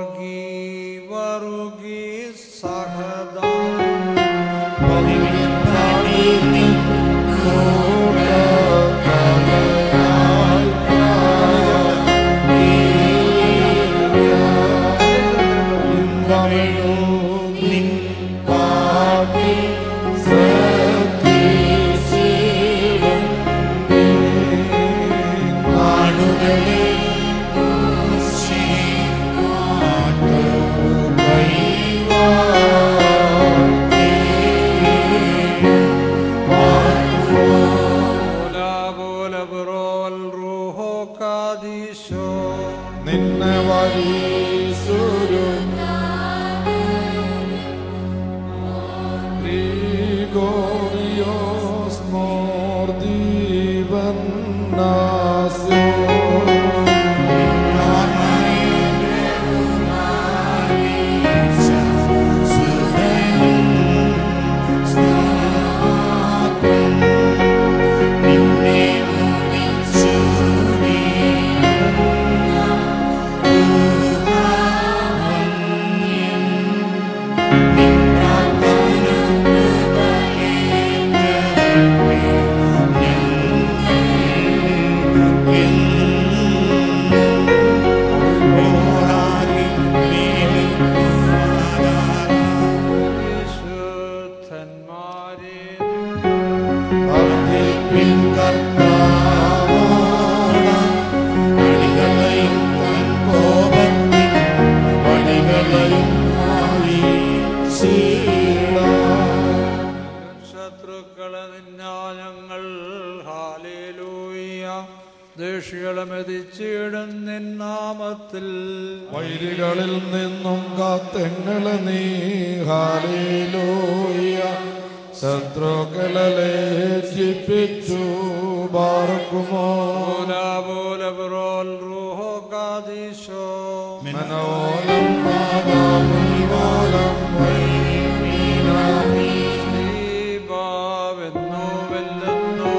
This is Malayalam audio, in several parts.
Borgi Varugi Sahada Bola bola brol ruho kadisho നിന്നെ വരീസുരു Grigorios Mordivan വിശുദ്ധന്മാരെ ശത്രുക്കളെ നിന്നാ ഞങ്ങൾ ഹാലേലൂയ ദേഷികളെ മെതിച്ചിടും നിന്നാമത്തിൽ വൈരികളിൽ നിന്നും കാത്തെങ്ങളെ നീ ഹാലേലൂയ ശത്രുക്കളെ ലേജിപ്പിച്ചു ബാർക്കുമോ പോല പോല പുറോൽ റൂഹോ കാദീശോ മനോലം പാദാമുൽവാലം ശ്രീഭാവെന്നോ വെല്ലെന്നോ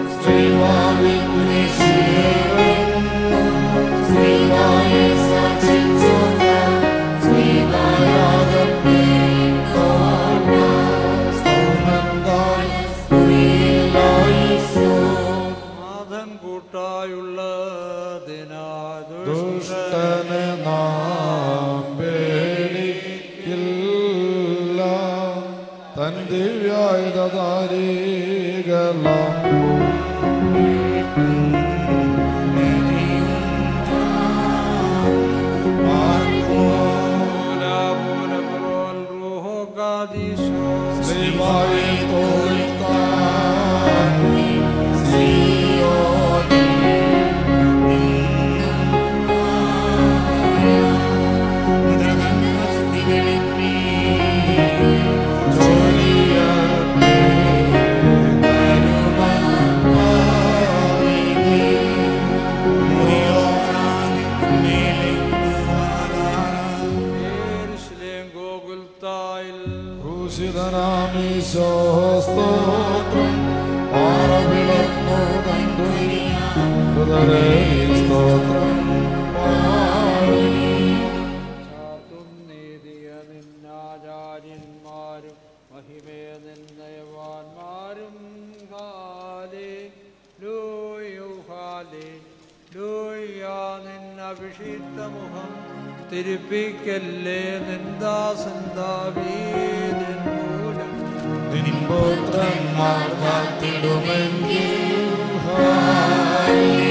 നാഥൻ കൂട്ടായുള്ള ദിനാദുഷ്ട ദുഷ്ടനെ നാം പേടിക്കില്ല തൻ ദിവ്യായുധാരികളം പോല പോല പുറോൽ റൂഹോ കാദീശോ ശ്രീമായി തോൽക്കാൻ സിയോനിൽ ജോലിയത്തെ യേരുശലേം ഗോകുൽത്തായിൽ ക്രൂശിതനാമീശോ സ്തോത്രം പാറവിളർന്നു കണ്ടു ഹൃദയേ സ്തോത്രം പാടി ചാത്തും നീതിയ നിന്നാചാര്യന്മാരും മഹിമയ നിന്നയവാന്മാരും ഹാലേ ലൂയു ഹാലേ ലൂയ നിന്നഭിഷിക്ത മുഖം തിരുപ്പിക്കല്ലേ നിന്ദാസൻ ദാവീദിൻ മൂലം നിൻപുത്രന്മാർ കാത്തിടുമെങ്കിൽ ഹാലേലൂയ,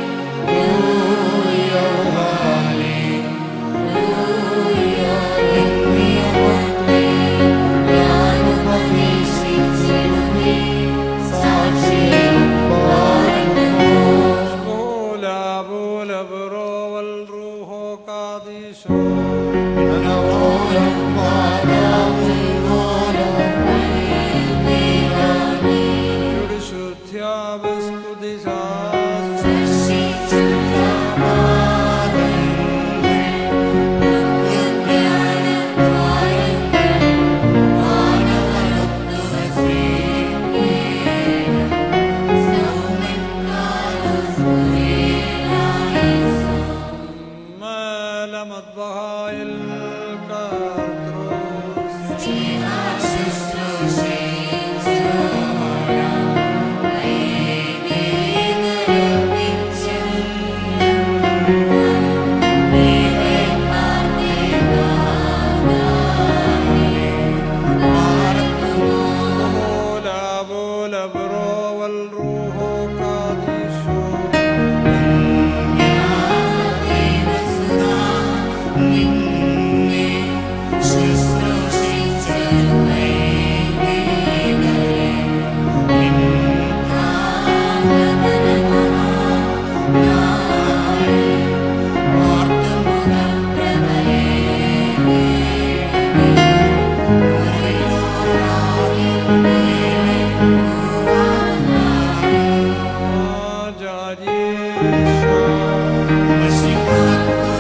ഹാലേലൂയ. നിന്നിയമത്തെ ഞാനുപദേശിച്ചിരുന്നീ, സാക്ഷിയും പാടുമോ പോല പോല പുറോവൽ റൂഹോ കാദീശോ മനോരം പാടാമുൽവാലം ശുദ്ധ്യാവസ്തുതിശാസ്ത്ര ബഹായിൽ കാത്രോസ് بولا بولا برو والروح قادشو جاريشو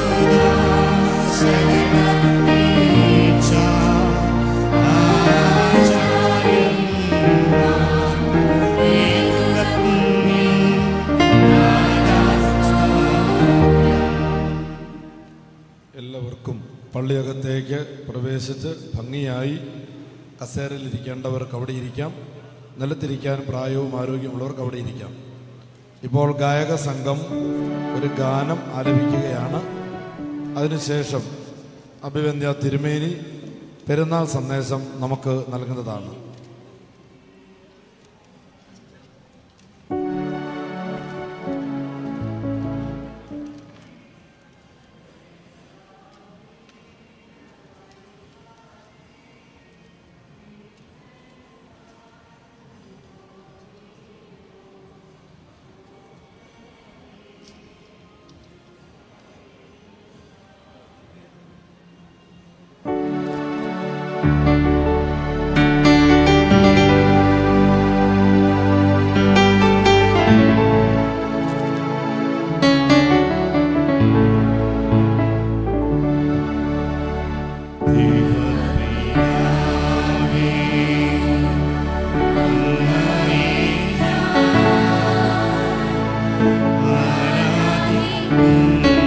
എല്ലാവർക്കും പള്ളിയകത്തേക്ക് പ്രവേശിച്ച് ഭംഗിയായി കസേരയിലിരിക്കേണ്ടവർക്ക് അവിടെ ഇരിക്കാം നിലത്തിരിക്കാൻ പ്രായവും ആരോഗ്യമുള്ളവർക്ക് അവിടെ ഇരിക്കാം ഇപ്പോൾ ഗായക സംഘം ഒരു ഗാനം ആലപിക്കുകയാണ് അതിനുശേഷം അഭിവന്ധ്യ തിരുമേനി പെരുന്നാൾ സന്ദേശം നമുക്ക് നൽകുന്നതാണ്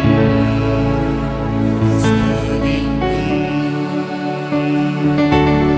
Thank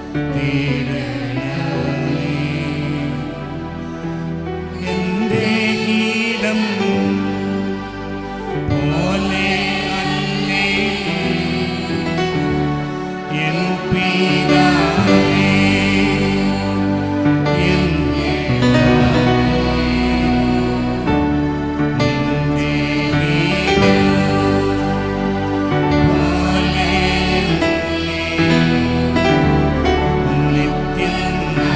എന്റെ ഗീതം പോലെ അല്ലേ എൻ പിതാവേ എന്റെ നിന്റെ ഗീതം പോലെ നിത്യം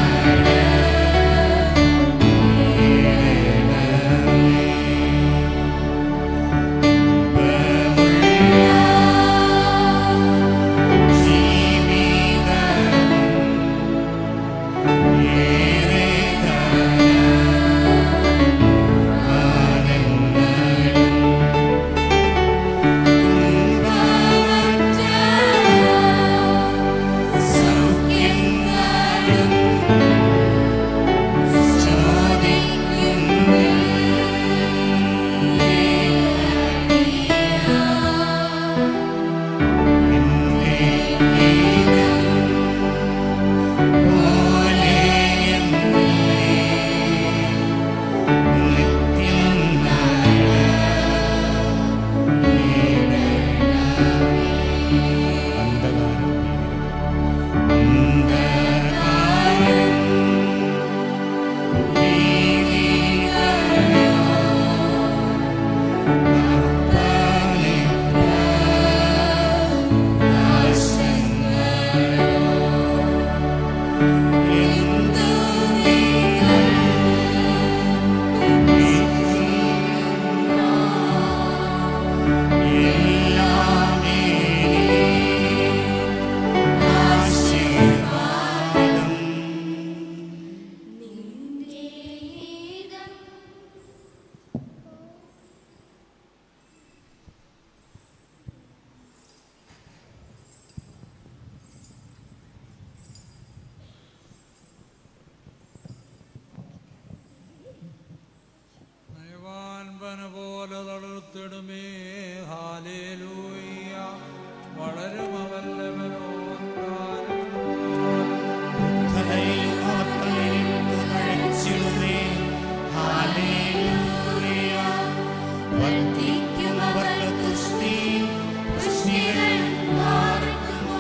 നയവാൻപന പോലെ തളർത്തിടുമേ ഹാലേലൂയ വളരും വർദ്ധിക്കുന്നവർക്ക് തുഷ്ടി കൃഷികൾ മാറട്ടുമോ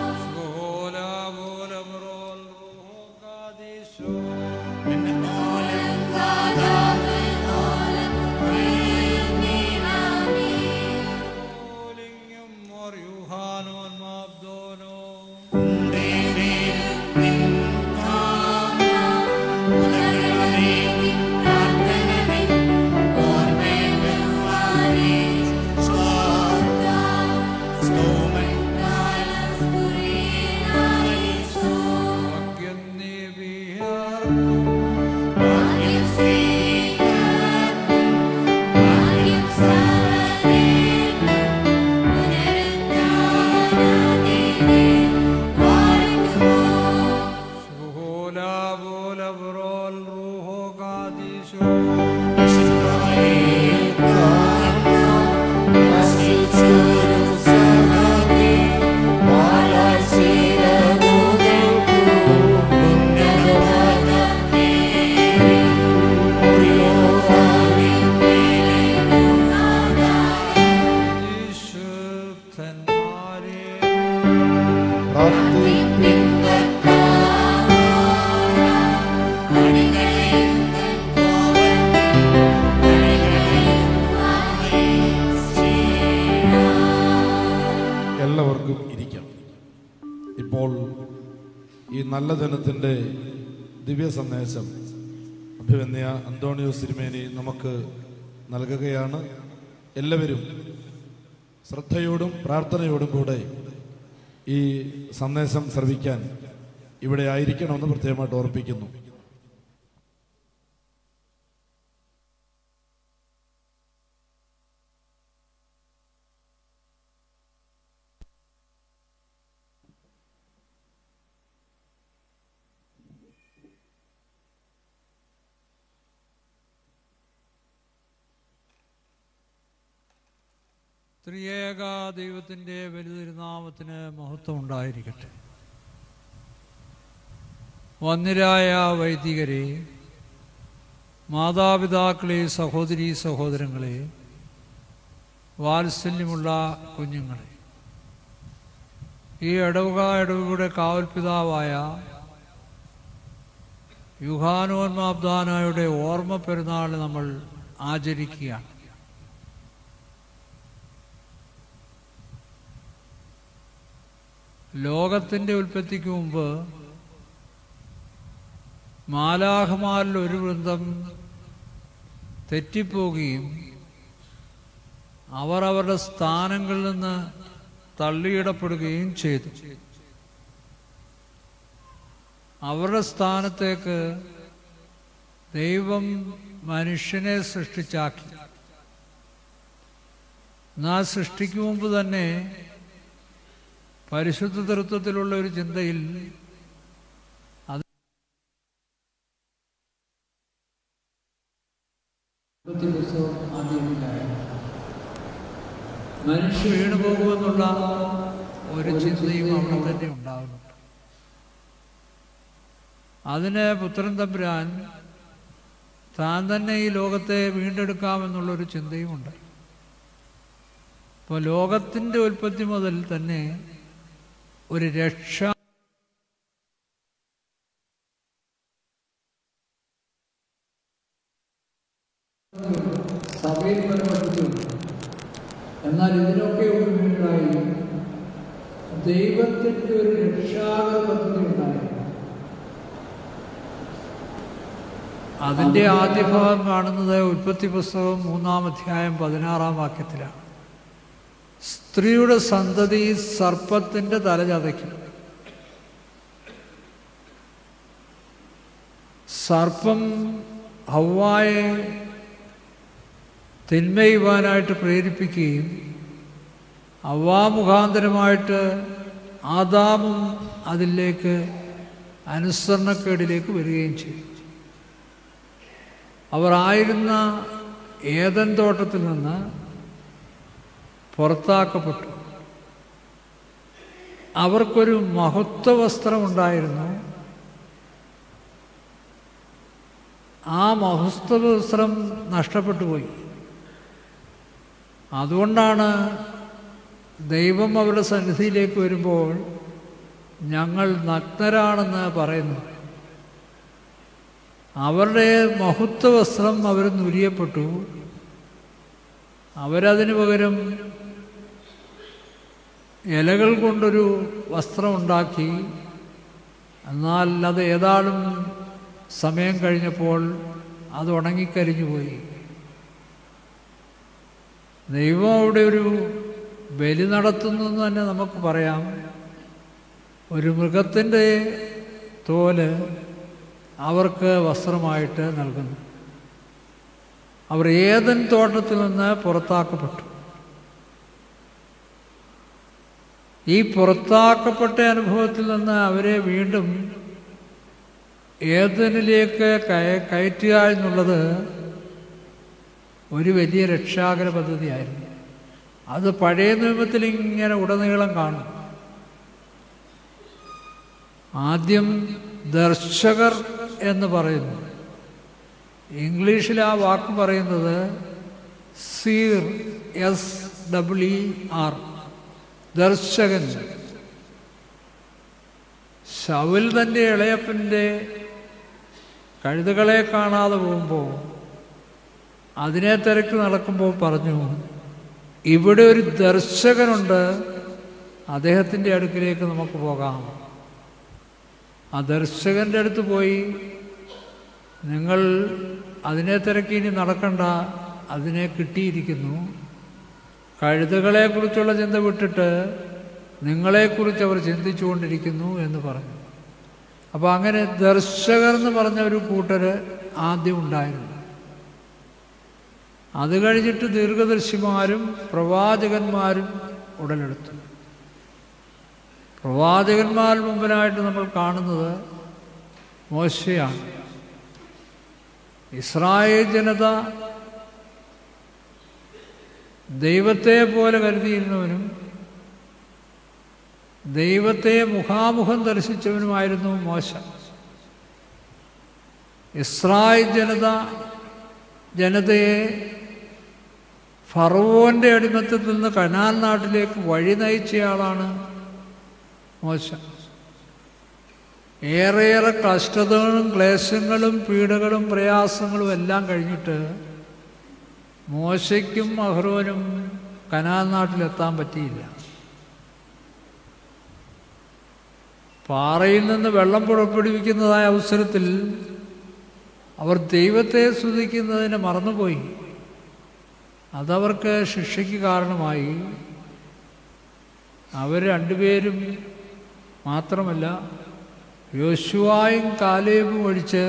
എല്ലാവർക്കും ഇരിക്കാം ഇപ്പോൾ ഈ നല്ല ദിനത്തിൻ്റെ ദിവ്യ സന്ദേശം അഭിവന്യ അന്തോണിയോ സിരിമേനി നമുക്ക് നൽകുകയാണ് എല്ലാവരും ശ്രദ്ധയോടും പ്രാർത്ഥനയോടും കൂടെ ഈ സന്ദേശം ശ്രവിക്കാൻ ഇവിടെ ആയിരിക്കണമെന്ന് പ്രത്യേകമായിട്ട് ഓർപ്പിക്കുന്നു ത്രിയേക ദൈവത്തിൻ്റെ വലുതിരുനാമത്തിന് മഹത്വം ഉണ്ടായിരിക്കട്ടെ വന്നിരായ വൈദികരെ മാതാപിതാക്കളെ സഹോദരി സഹോദരങ്ങളെ വാത്സല്യമുള്ള കുഞ്ഞുങ്ങളെ ഈ ഇടവക ഇടവകയുടെ കാവൽപിതാവായ യുഹാനോന്മാബ്ദാനായുടെ ഓർമ്മ പെരുന്നാൾ നമ്മൾ ആചരിക്കുകയാണ് ലോകത്തിൻ്റെ ഉൽപ്പത്തിക്ക് മുമ്പ് മാലാഹമാരിൽ ഒരു വൃന്ദം തെറ്റിപ്പോവുകയും അവർ അവരുടെ സ്ഥാനങ്ങളിൽ നിന്ന് തള്ളിയിടപ്പെടുകയും ചെയ്തു അവരുടെ സ്ഥാനത്തേക്ക് ദൈവം മനുഷ്യനെ സൃഷ്ടിച്ചാക്കി എന്നാ സൃഷ്ടിക്ക് മുമ്പ് തന്നെ പരിശുദ്ധ തൃത്വത്തിലുള്ള ഒരു ചിന്തയിൽ അത് മനുഷ്യ വീണു പോകുമെന്നുള്ള ഒരു ചിന്തയും അവിടെ തന്നെ ഉണ്ടാകുന്നുണ്ട് അതിന് പുത്രൻ തമ്പുരാൻ താൻ തന്നെ ഈ ലോകത്തെ വീണ്ടെടുക്കാമെന്നുള്ളൊരു ചിന്തയുമുണ്ട് അപ്പോൾ ലോകത്തിൻ്റെ ഉൽപ്പത്തി മുതൽ തന്നെ ഒരു രക്ഷ സഭയിൽ പരമപ്പെട്ടു എന്നാൽ ഇതിനൊക്കെ മുന്നിലായി ദൈവത്തിൻ്റെ ഒരു രക്ഷാകര പദ്ധതി ഉണ്ടായി അതിൻ്റെ ആദ്യ ഭാഗം കാണുന്നത് ഉൽപ്പത്തി പുസ്തകം മൂന്നാം അധ്യായം പതിനാറാം വാക്യത്തിലാണ് സ്ത്രീയുടെ സന്തതി സർപ്പത്തിൻ്റെ തല ചതയ്ക്കും സർപ്പം ഹവ്വായെ തിന്മയുവാനായിട്ട് പ്രേരിപ്പിക്കുകയും അവ്വാമുഖാന്തരമായിട്ട് ആദാമും അതിലേക്ക് അനുസരണക്കേടിലേക്ക് വരികയും ചെയ്യും അവർ ആയിരുന്ന ഏതൻ തോട്ടത്തിൽ നിന്ന് പുറത്താക്കപ്പെട്ടു അവർക്കൊരു മഹത്വ വസ്ത്രമുണ്ടായിരുന്നു ആ മഹത്വ വസ്ത്രം നഷ്ടപ്പെട്ടു പോയി അതുകൊണ്ടാണ് ദൈവം അവരുടെ സന്നിധിയിലേക്ക് വരുമ്പോൾ ഞങ്ങൾ നഗ്നരാണെന്ന് പറയുന്നു അവരുടെ മഹത്വ വസ്ത്രം അവർ നുരിയപ്പെട്ടു അവരതിനു പകരം ഇലകൾ കൊണ്ടൊരു വസ്ത്രം ഉണ്ടാക്കി എന്നാൽ അത് ഏതാളും സമയം കഴിഞ്ഞപ്പോൾ അത് ഉണങ്ങിക്കരിഞ്ഞു പോയി ദൈവം അവിടെ ഒരു ബലി നടത്തുന്നു എന്ന് തന്നെ നമുക്ക് പറയാം ഒരു മൃഗത്തിൻ്റെ തോല് അവർക്ക് വസ്ത്രമായിട്ട് നൽകുന്നു അവർ ഏതൻ തോട്ടത്തിൽ നിന്ന് പുറത്താക്കപ്പെട്ടു ഈ പുറത്താക്കപ്പെട്ട അനുഭവത്തിൽ നിന്ന് അവരെ വീണ്ടും ഏതനിലേക്ക് കയ കയറ്റുക എന്നുള്ളത് ഒരു വലിയ രക്ഷാകര പദ്ധതിയായിരുന്നു അത് പഴയ നിയമത്തിൽ ഇങ്ങനെ ഉടനീളം കാണും ആദ്യം ദർശകർ എന്ന് പറയുന്നു ഇംഗ്ലീഷിൽ ആ വാക്ക് പറയുന്നത് സീർ എസ് ഡബ്ല്യു ആർ ദർശകൻ ശൗൽ തൻ്റെ ഇളയപ്പൻ്റെ കഴുതുകളെ കാണാതെ പോകുമ്പോൾ അതിനെ തിരക്ക് നടക്കുമ്പോൾ പറഞ്ഞു ഇവിടെ ഒരു ദർശകനുണ്ട് അദ്ദേഹത്തിൻ്റെ അടുക്കിലേക്ക് നമുക്ക് പോകാം ആ ദർശകൻ്റെ അടുത്ത് പോയി നിങ്ങൾ അതിനെ തിരക്കി ഇനി നടക്കണ്ട അതിനെ കിട്ടിയിരിക്കുന്നു കഴുതകളെക്കുറിച്ചുള്ള ചിന്ത വിട്ടിട്ട് നിങ്ങളെക്കുറിച്ച് അവർ ചിന്തിച്ചുകൊണ്ടിരിക്കുന്നു എന്ന് പറഞ്ഞു അപ്പോൾ അങ്ങനെ ദർശകർ എന്ന് പറഞ്ഞ ഒരു കൂട്ടർ ആദ്യം ഉണ്ടായിരുന്നു അത് കഴിഞ്ഞിട്ട് ദീർഘദർശിമാരും പ്രവാചകന്മാരും ഉടലെടുത്തു പ്രവാചകന്മാർ മുമ്പിലായിട്ട് നമ്മൾ കാണുന്നത് മോശയാണ് ഇസ്രായേൽ ജനത ദൈവത്തെ പോലെ കരുതിയിരുന്നവനും ദൈവത്തെ മുഖാമുഖം ദർശിച്ചവനുമായിരുന്നു മോശ ഇസ്രായേൽ ജനത ജനതയെ ഫറവോൻ്റെ അടിമത്തത്തിൽ നിന്ന് കനാൻ നാട്ടിലേക്ക് വഴി നയിച്ചയാളാണ് മോശ ഏറെയേറെ കഷ്ടതകളും ക്ലേശങ്ങളും പീഡകളും പ്രയാസങ്ങളും എല്ലാം കഴിഞ്ഞിട്ട് മോശയ്ക്കും അഹ്റോനും കനാൻ നാട്ടിലെത്താൻ പറ്റിയില്ല പാറയിൽ നിന്ന് വെള്ളം പുറപ്പെടുവിക്കുന്നതായ അവസരത്തിൽ അവർ ദൈവത്തെ സ്തുതിക്കുന്നതിന് മറന്നുപോയി അതവർക്ക് ശിക്ഷയ്ക്ക് കാരണമായി അവർ രണ്ടുപേരും മാത്രമല്ല യോശുവായും കാലേബും ഒഴിച്ച്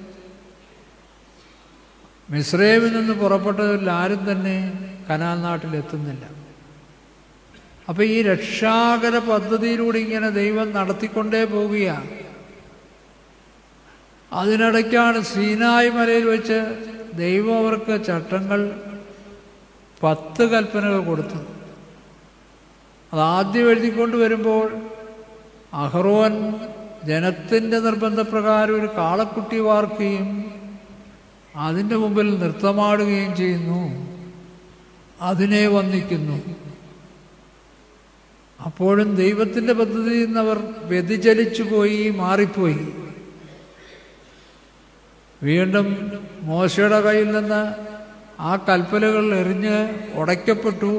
മിസ്രൈമിൽ നിന്ന് പുറപ്പെട്ടവരിൽ ആരും തന്നെ കനാൽ നാട്ടിലെത്തുന്നില്ല അപ്പം ഈ രക്ഷാകര പദ്ധതിയിലൂടെ ഇങ്ങനെ ദൈവം നടത്തിക്കൊണ്ടേ പോവുകയാണ് അതിനിടയ്ക്കാണ് സീനായ് മലയിൽ വെച്ച് ദൈവം അവർക്ക് ചട്ടങ്ങൾ പത്ത് കൽപ്പനകൾ കൊടുത്തത് അത് ആദ്യം എഴുതിക്കൊണ്ട് വരുമ്പോൾ അഹ്റോൻ ജനത്തിൻ്റെ നിർബന്ധപ്രകാരം ഒരു കാളക്കുട്ടി വാർക്കുകയും അതിൻ്റെ മുമ്പിൽ നൃത്തമാടുകയും ചെയ്യുന്നു അതിനെ വന്ദിക്കുന്നു അപ്പോഴും ദൈവത്തിൻ്റെ പദ്ധതിയിൽ നിന്നവർ വ്യതിചലിച്ചു പോയി മാറിപ്പോയി വീണ്ടും മോശയുടെ കയ്യിൽ നിന്ന് ആ കൽപ്പനകൾ എറിഞ്ഞ് ഉടയ്ക്കപ്പെട്ടു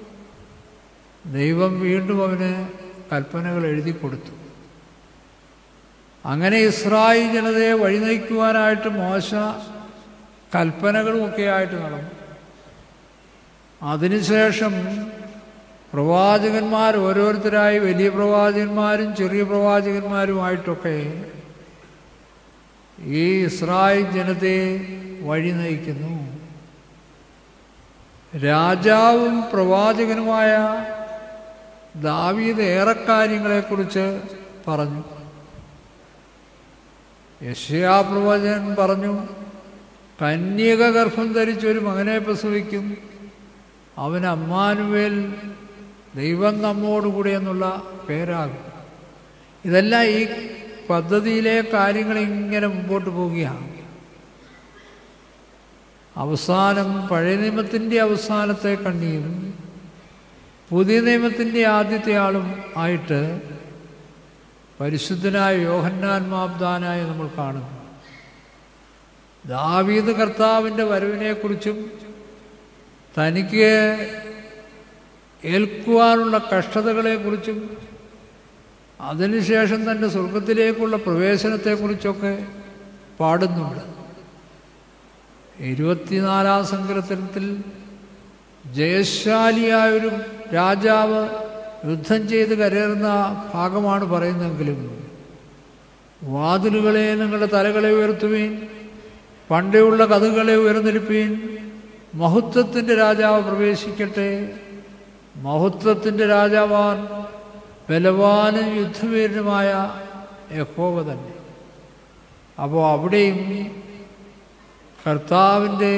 ദൈവം വീണ്ടും അവന് കൽപ്പനകൾ എഴുതി കൊടുത്തു അങ്ങനെ ഇസ്രായേൽ ജനതയെ വഴി നയിക്കുവാനായിട്ട് മോശ കൽപ്പനകളുമൊക്കെ ആയിട്ട് നടന്നു അതിനുശേഷം പ്രവാചകന്മാർ ഓരോരുത്തരായി വലിയ പ്രവാചകന്മാരും ചെറിയ പ്രവാചകന്മാരുമായിട്ടൊക്കെ ഈ ഇസ്രായേൽ ജനതയെ വഴി നയിക്കുന്നു രാജാവും പ്രവാചകനുമായ ദാവീദ് ഏറെ കാര്യങ്ങളെക്കുറിച്ച് പറഞ്ഞു യശയാ പ്രവചൻ പറഞ്ഞു കന്യക ഗർഭം ധരിച്ച ഒരു മകനെ പ്രസവിക്കും അവൻ അമ്മാനുവേൽ ദൈവം നമ്മോടുകൂടി എന്നുള്ള പേരാകും ഇതെല്ലാം ഈ പദ്ധതിയിലെ കാര്യങ്ങൾ ഇങ്ങനെ മുമ്പോട്ട് പോവുകയാണ് അവസാനം പഴയ നിയമത്തിൻ്റെ അവസാനത്തെ കണ്ണിയും പുതിയ നിയമത്തിൻ്റെ ആദ്യത്തെ ആളും ആയിട്ട് പരിശുദ്ധനായ യോഹന്നാൻ മാബ്ദാനായി നമ്മൾ കാണുന്നു ദാവീദ് കർത്താവിൻ്റെ വരവിനെക്കുറിച്ചും തനിക്ക് ഏൽക്കുവാനുള്ള കഷ്ടതകളെക്കുറിച്ചും അതിനുശേഷം തൻ്റെ സ്വർഗത്തിലേക്കുള്ള പ്രവേശനത്തെക്കുറിച്ചൊക്കെ പാടുന്നുണ്ട് ഇരുപത്തിനാലാം സങ്കീർത്തനത്തിൽ ജയശാലിയായൊരു രാജാവ് യുദ്ധം ചെയ്ത് കരയേറുന്ന ഭാഗമാണ് പറയുന്നതെങ്കിലും വാതിലുകളെ നിങ്ങളുടെ തലകളെ ഉയർത്തുവീൻ പണ്ടേയുള്ള കഥകളെ ഉയർന്നിരിപ്പീൻ മഹത്വത്തിൻ്റെ രാജാവ് പ്രവേശിക്കട്ടെ മഹത്വത്തിൻ്റെ രാജാവാൻ ബലവാനും യുദ്ധവീരനുമായ യഹോവ തന്നെ അപ്പോൾ അവിടെയും കർത്താവിൻ്റെ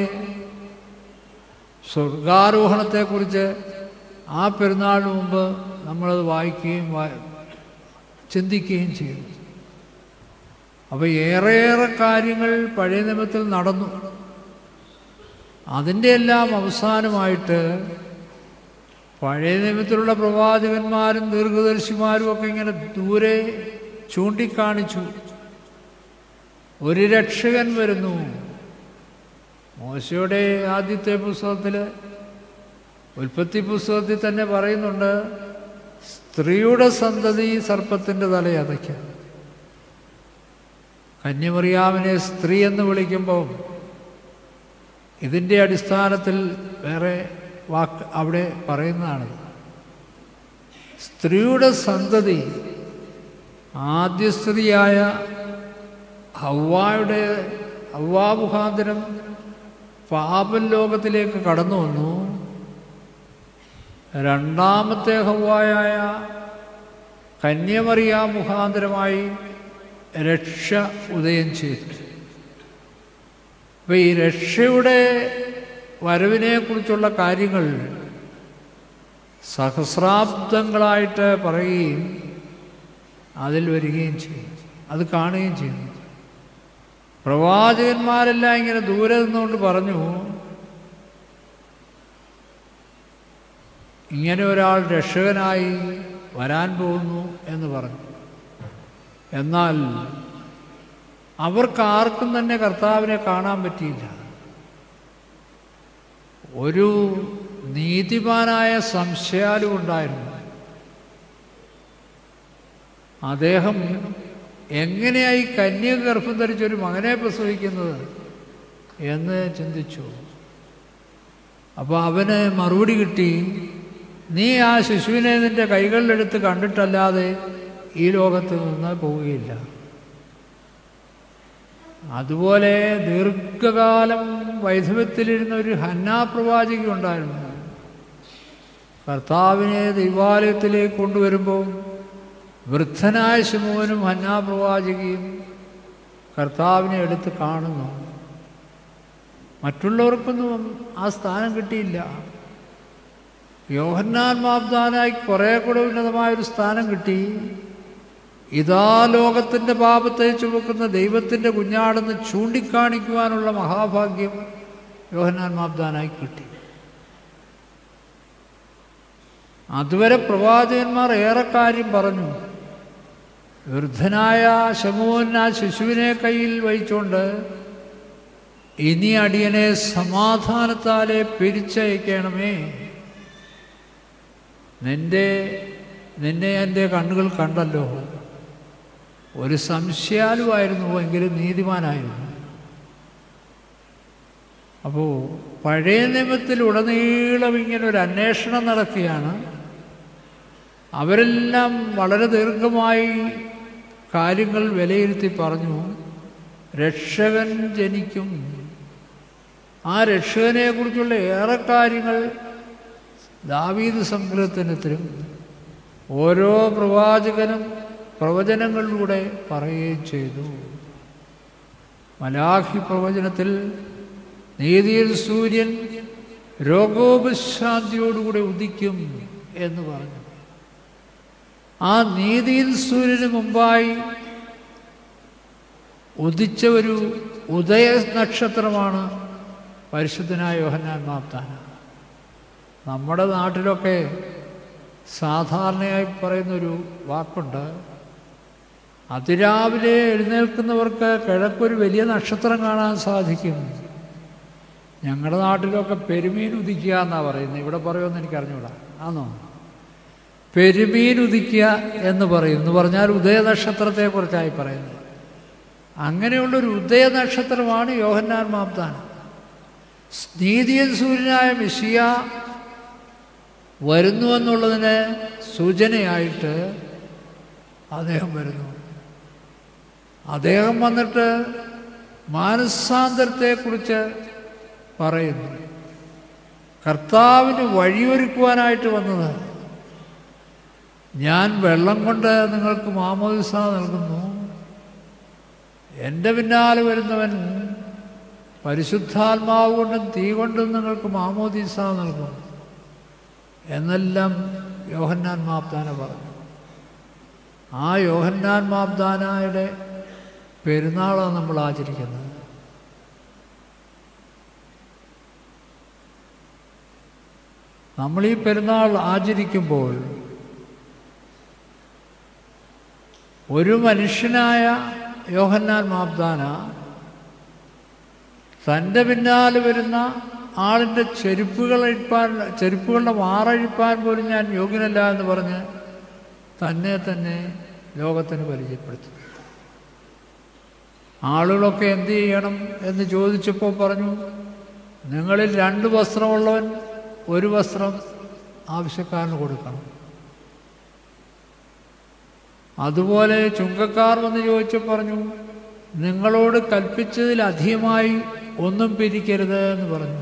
സ്വർഗാരോഹണത്തെക്കുറിച്ച് ആ പെരുന്നാളിന് മുമ്പ് നമ്മളത് വായിക്കുകയും വാ- ചിന്തിക്കുകയും ചെയ്യുന്നു അപ്പോൾ ഏറെയേറെ കാര്യങ്ങൾ പഴയ നിയമത്തിൽ നടന്നു അതിൻ്റെ എല്ലാം അവസാനമായിട്ട് പഴയ നിയമത്തിലുള്ള പ്രവാചകന്മാരും ദീർഘദർശിമാരും ഒക്കെ ഇങ്ങനെ ദൂരെ ചൂണ്ടിക്കാണിച്ചു ഒരു രക്ഷകൻ വരുന്നു മോശയുടെ ആദ്യത്തെ പുസ്തകത്തിൽ ഉൽപ്പത്തി പുസ്തകത്തിൽ തന്നെ പറയുന്നുണ്ട് സ്ത്രീയുടെ സന്തതി സർപ്പത്തിൻ്റെ തലയതയ്ക്ക് കന്യമറിയാമിനെ സ്ത്രീ എന്ന് വിളിക്കുമ്പോൾ ഇതിൻ്റെ അടിസ്ഥാനത്തിൽ വേറെ വാക്ക് അവിടെ പറയുന്നതാണത് സ്ത്രീയുടെ സന്തതി ആദ്യ സ്ത്രീയായ ഹവ്വായുടെ ഹവ്വാ മുഖാന്തരം പാപൻ ലോകത്തിലേക്ക് കടന്നു വന്നു രണ്ടാമത്തെ ഹവ്വായായ കന്യമറിയ മുഖാന്തരമായി രക്ഷ ഉദയം ചെയ്തു അപ്പം ഈ രക്ഷയുടെ വരവിനെക്കുറിച്ചുള്ള കാര്യങ്ങൾ സഹസ്രാബ്ദങ്ങളായിട്ട് പറയുകയും അതിൽ വരികയും ചെയ്യും അത് കാണുകയും ചെയ്യുന്നു പ്രവാചകന്മാരെല്ലാം ഇങ്ങനെ ദൂരെ നിന്നുകൊണ്ട് പറഞ്ഞു ഇങ്ങനെ ഒരാൾ രക്ഷകനായി വരാൻ പോകുന്നു എന്ന് പറഞ്ഞു എന്നാൽ അവർക്ക് ആർക്കും തന്നെ കർത്താവിനെ കാണാൻ പറ്റിയില്ല ഒരു നീതിമാനായ സംശയാലു ഉണ്ടായിരുന്നു അദ്ദേഹം എങ്ങനെയായി കന്യക ഗർഭം ധരിച്ചൊരു മകനെ പ്രസവിക്കുന്നത് എന്ന് ചിന്തിച്ചു അപ്പോൾ അവന് മറുപടി കിട്ടി നീ ആ ശിശുവിനെ നിന്റെ കൈകളിലെടുത്ത് കണ്ടിട്ടല്ലാതെ ഈ ലോകത്ത് നിന്ന് പോവുകയില്ല അതുപോലെ ദീർഘകാലം വൈധവ്യത്തിലിരുന്ന ഒരു ഹന്നാ പ്രവാചക ഉണ്ടായിരുന്നു കർത്താവിനെ ദൈവാലയത്തിലേക്ക് കൊണ്ടുവരുമ്പോൾ വൃദ്ധനായ ശിമുവനും ഹന്നാ പ്രവാചകയും കർത്താവിനെ എടുത്ത് കാണുന്നു മറ്റുള്ളവർക്കൊന്നും ആ സ്ഥാനം കിട്ടിയില്ല യോഹന്നാൻ മാബ്ദാനായി കുറേ കൂടെ ഉന്നതമായൊരു സ്ഥാനം കിട്ടി ഇതാ ലോകത്തിൻ്റെ പാപത്തെ ചുമക്കുന്ന ദൈവത്തിൻ്റെ കുഞ്ഞാടെന്ന് ചൂണ്ടിക്കാണിക്കുവാനുള്ള മഹാഭാഗ്യം യോഹന്നാൻ മാബ്ദാനായി കിട്ടി അതുവരെ പ്രവാചകന്മാർ ഏറെ കാര്യം പറഞ്ഞു വൃദ്ധനായ ശമൂൻ ആ ശിശുവിനെ കയ്യിൽ വഹിച്ചുകൊണ്ട് ഇനി അടിയനെ സമാധാനത്താലെ പിരിച്ചയക്കണമേ നിന്റെ നിന്നെ എൻ്റെ കണ്ണുകൾ കണ്ടല്ലോ ഒരു സംശയാലുവായിരുന്നു എങ്കിലും നീതിമാനായിരുന്നു അപ്പോൾ പഴയ നിയമത്തിൽ ഉടനീളം ഇങ്ങനെ ഒരു അന്വേഷണം നടക്കുകയാണ് അവരെല്ലാം വളരെ ദീർഘമായി കാര്യങ്ങൾ വിലയിരുത്തി പറഞ്ഞു രക്ഷകൻ ജനിക്കും ആ രക്ഷകനെക്കുറിച്ചുള്ള ഏറെ കാര്യങ്ങൾ ദാവീദ് സംഗ്രഹത്തിനത്തിലും ഓരോ പ്രവാചകനും പ്രവചനങ്ങളിലൂടെ പറയുകയും ചെയ്തു മലാഖി പ്രവചനത്തിൽ നീതിയിൽ സൂര്യൻ രോഗോപശാന്തിയോടുകൂടെ ഉദിക്കും എന്ന് പറഞ്ഞു ആ നീതിയിൽ സൂര്യന് മുമ്പായി ഉദിച്ച ഒരു ഉദയ നക്ഷത്രമാണ് പരിശുദ്ധനായ യോഹന്നാൻ മാപ്താന നമ്മുടെ നാട്ടിലൊക്കെ സാധാരണയായി പറയുന്നൊരു വാക്കുണ്ട് അതിരാവിലെ എഴുന്നേൽക്കുന്നവർക്ക് കിഴക്കൊരു വലിയ നക്ഷത്രം കാണാൻ സാധിക്കും ഞങ്ങളുടെ നാട്ടിലൊക്കെ പെരുമീൻ ഉദിക്കുക എന്നാണ് പറയുന്നത് ഇവിടെ പറയുമെന്ന് എനിക്ക് അറിഞ്ഞൂടാ ആണോ പെരുമീൻ ഉദിക്കുക എന്ന് പറയും എന്ന് പറഞ്ഞാൽ ഉദയനക്ഷത്രത്തെക്കുറിച്ചായി പറയുന്നത് അങ്ങനെയുള്ളൊരു ഉദയനക്ഷത്രമാണ് യോഹന്നാൻ മാബ്ദാൻ നീതിയൻ സൂര്യനായ മിഷിയ വരുന്നു എന്നുള്ളതിന് സൂചനയായിട്ട് അദ്ദേഹം വരുന്നു അദ്ദേഹം വന്നിട്ട് മാനസാന്തരത്തെക്കുറിച്ച് പറയുന്നു കർത്താവിന് വഴിയൊരുക്കുവാനായിട്ട് വന്നത് ഞാൻ വെള്ളം കൊണ്ട് നിങ്ങൾക്ക് മാമോദിസ നൽകുന്നു എൻ്റെ പിന്നാലെ വരുന്നവൻ പരിശുദ്ധാത്മാവ് കൊണ്ടും തീ കൊണ്ടും നിങ്ങൾക്ക് മാമോദിസ നൽകും എന്നെല്ലാം യോഹന്നാൻ മാബ്ദാന പറഞ്ഞു ആ യോഹന്നാൻ മാബ്ദാനായുടെ പെരുന്നാളാണ് നമ്മൾ ആചരിക്കുന്നത് നമ്മൾ ഈ പെരുന്നാൾ ആചരിക്കുമ്പോൾ ഒരു മനുഷ്യനായ യോഹന്നാൻ മാബ്ദാന തൻ്റെ പിന്നാലെ വരുന്ന ആളിൻ്റെ ചെരുപ്പുകൾ അഴിപ്പാൻ ചെരുപ്പുകളുടെ മാറഴിപ്പാൻ പോലും ഞാൻ യോഗ്യനല്ല എന്ന് പറഞ്ഞ് തന്നെ തന്നെ ലോകത്തിന് പരിചയപ്പെടുത്തി ആളുകളൊക്കെ എന്ത് ചെയ്യണം എന്ന് ചോദിച്ചപ്പോൾ പറഞ്ഞു നിങ്ങളിൽ രണ്ട് വസ്ത്രമുള്ളവൻ ഒരു വസ്ത്രം ആവശ്യക്കാരന് കൊടുക്കണം അതുപോലെ ചുങ്കക്കാർ വന്ന് ചോദിച്ചപ്പോൾ പറഞ്ഞു നിങ്ങളോട് കൽപ്പിച്ചതിലധികമായി ഒന്നും പിരിക്കരുത് എന്ന് പറഞ്ഞു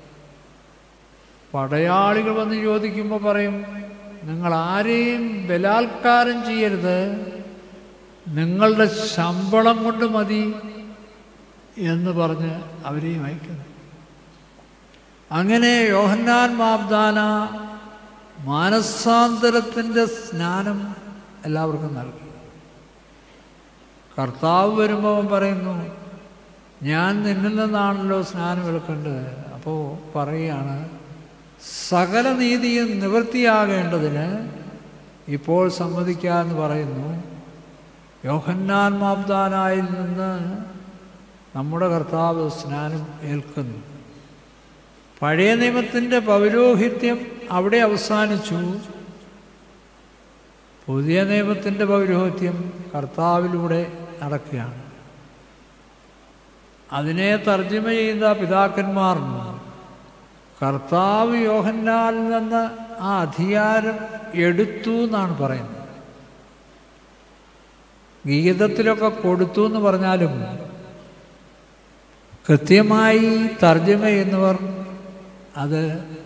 പടയാളികൾ വന്ന് ചോദിക്കുമ്പോൾ പറയും നിങ്ങൾ ആരെയും ബലാത്കാരം ചെയ്യരുത് നിങ്ങളുടെ ശമ്പളം കൊണ്ട് മതി എന്ന് പറഞ്ഞ് അവരെയും അയക്കുന്നു അങ്ങനെ യോഹന്നാൻ മാബ്ദാന മാനസാന്തരത്തിൻ്റെ സ്നാനം എല്ലാവർക്കും നൽകി കർത്താവ് വരുമ്പോൾ അവൻ പറയുന്നു ഞാൻ നിന്നിൽ നിന്നാണല്ലോ സ്നാനം എടുക്കേണ്ടത് അപ്പോൾ പറയുകയാണ് സകല നീതിയും നിവൃത്തിയാകേണ്ടതിന് ഇപ്പോൾ സമ്മതിക്കാമെന്ന് പറയുന്നു യോഹന്നാൻ മാബ്ദാനായിൽ നിന്ന് നമ്മുടെ കർത്താവ് സ്നാനം ഏൽക്കുന്നു പഴയ നിയമത്തിൻ്റെ പൗരോഹിത്യം അവിടെ അവസാനിച്ചു പുതിയ നിയമത്തിൻ്റെ പൗരോഹിത്യം കർത്താവിലൂടെ നടക്കുകയാണ് അതിനെ തർജ്ജമ ചെയ്ത പിതാക്കന്മാർ കർത്താവ് യോഹന്നാലിൽ നിന്ന് ആ അധികാരം എടുത്തു എന്നാണ് പറയുന്നത് ഗീതത്തിലൊക്കെ കൊടുത്തു എന്ന് പറഞ്ഞാലും കൃത്യമായി തർജ്ജമ ചെയ്യുന്നവർ അത്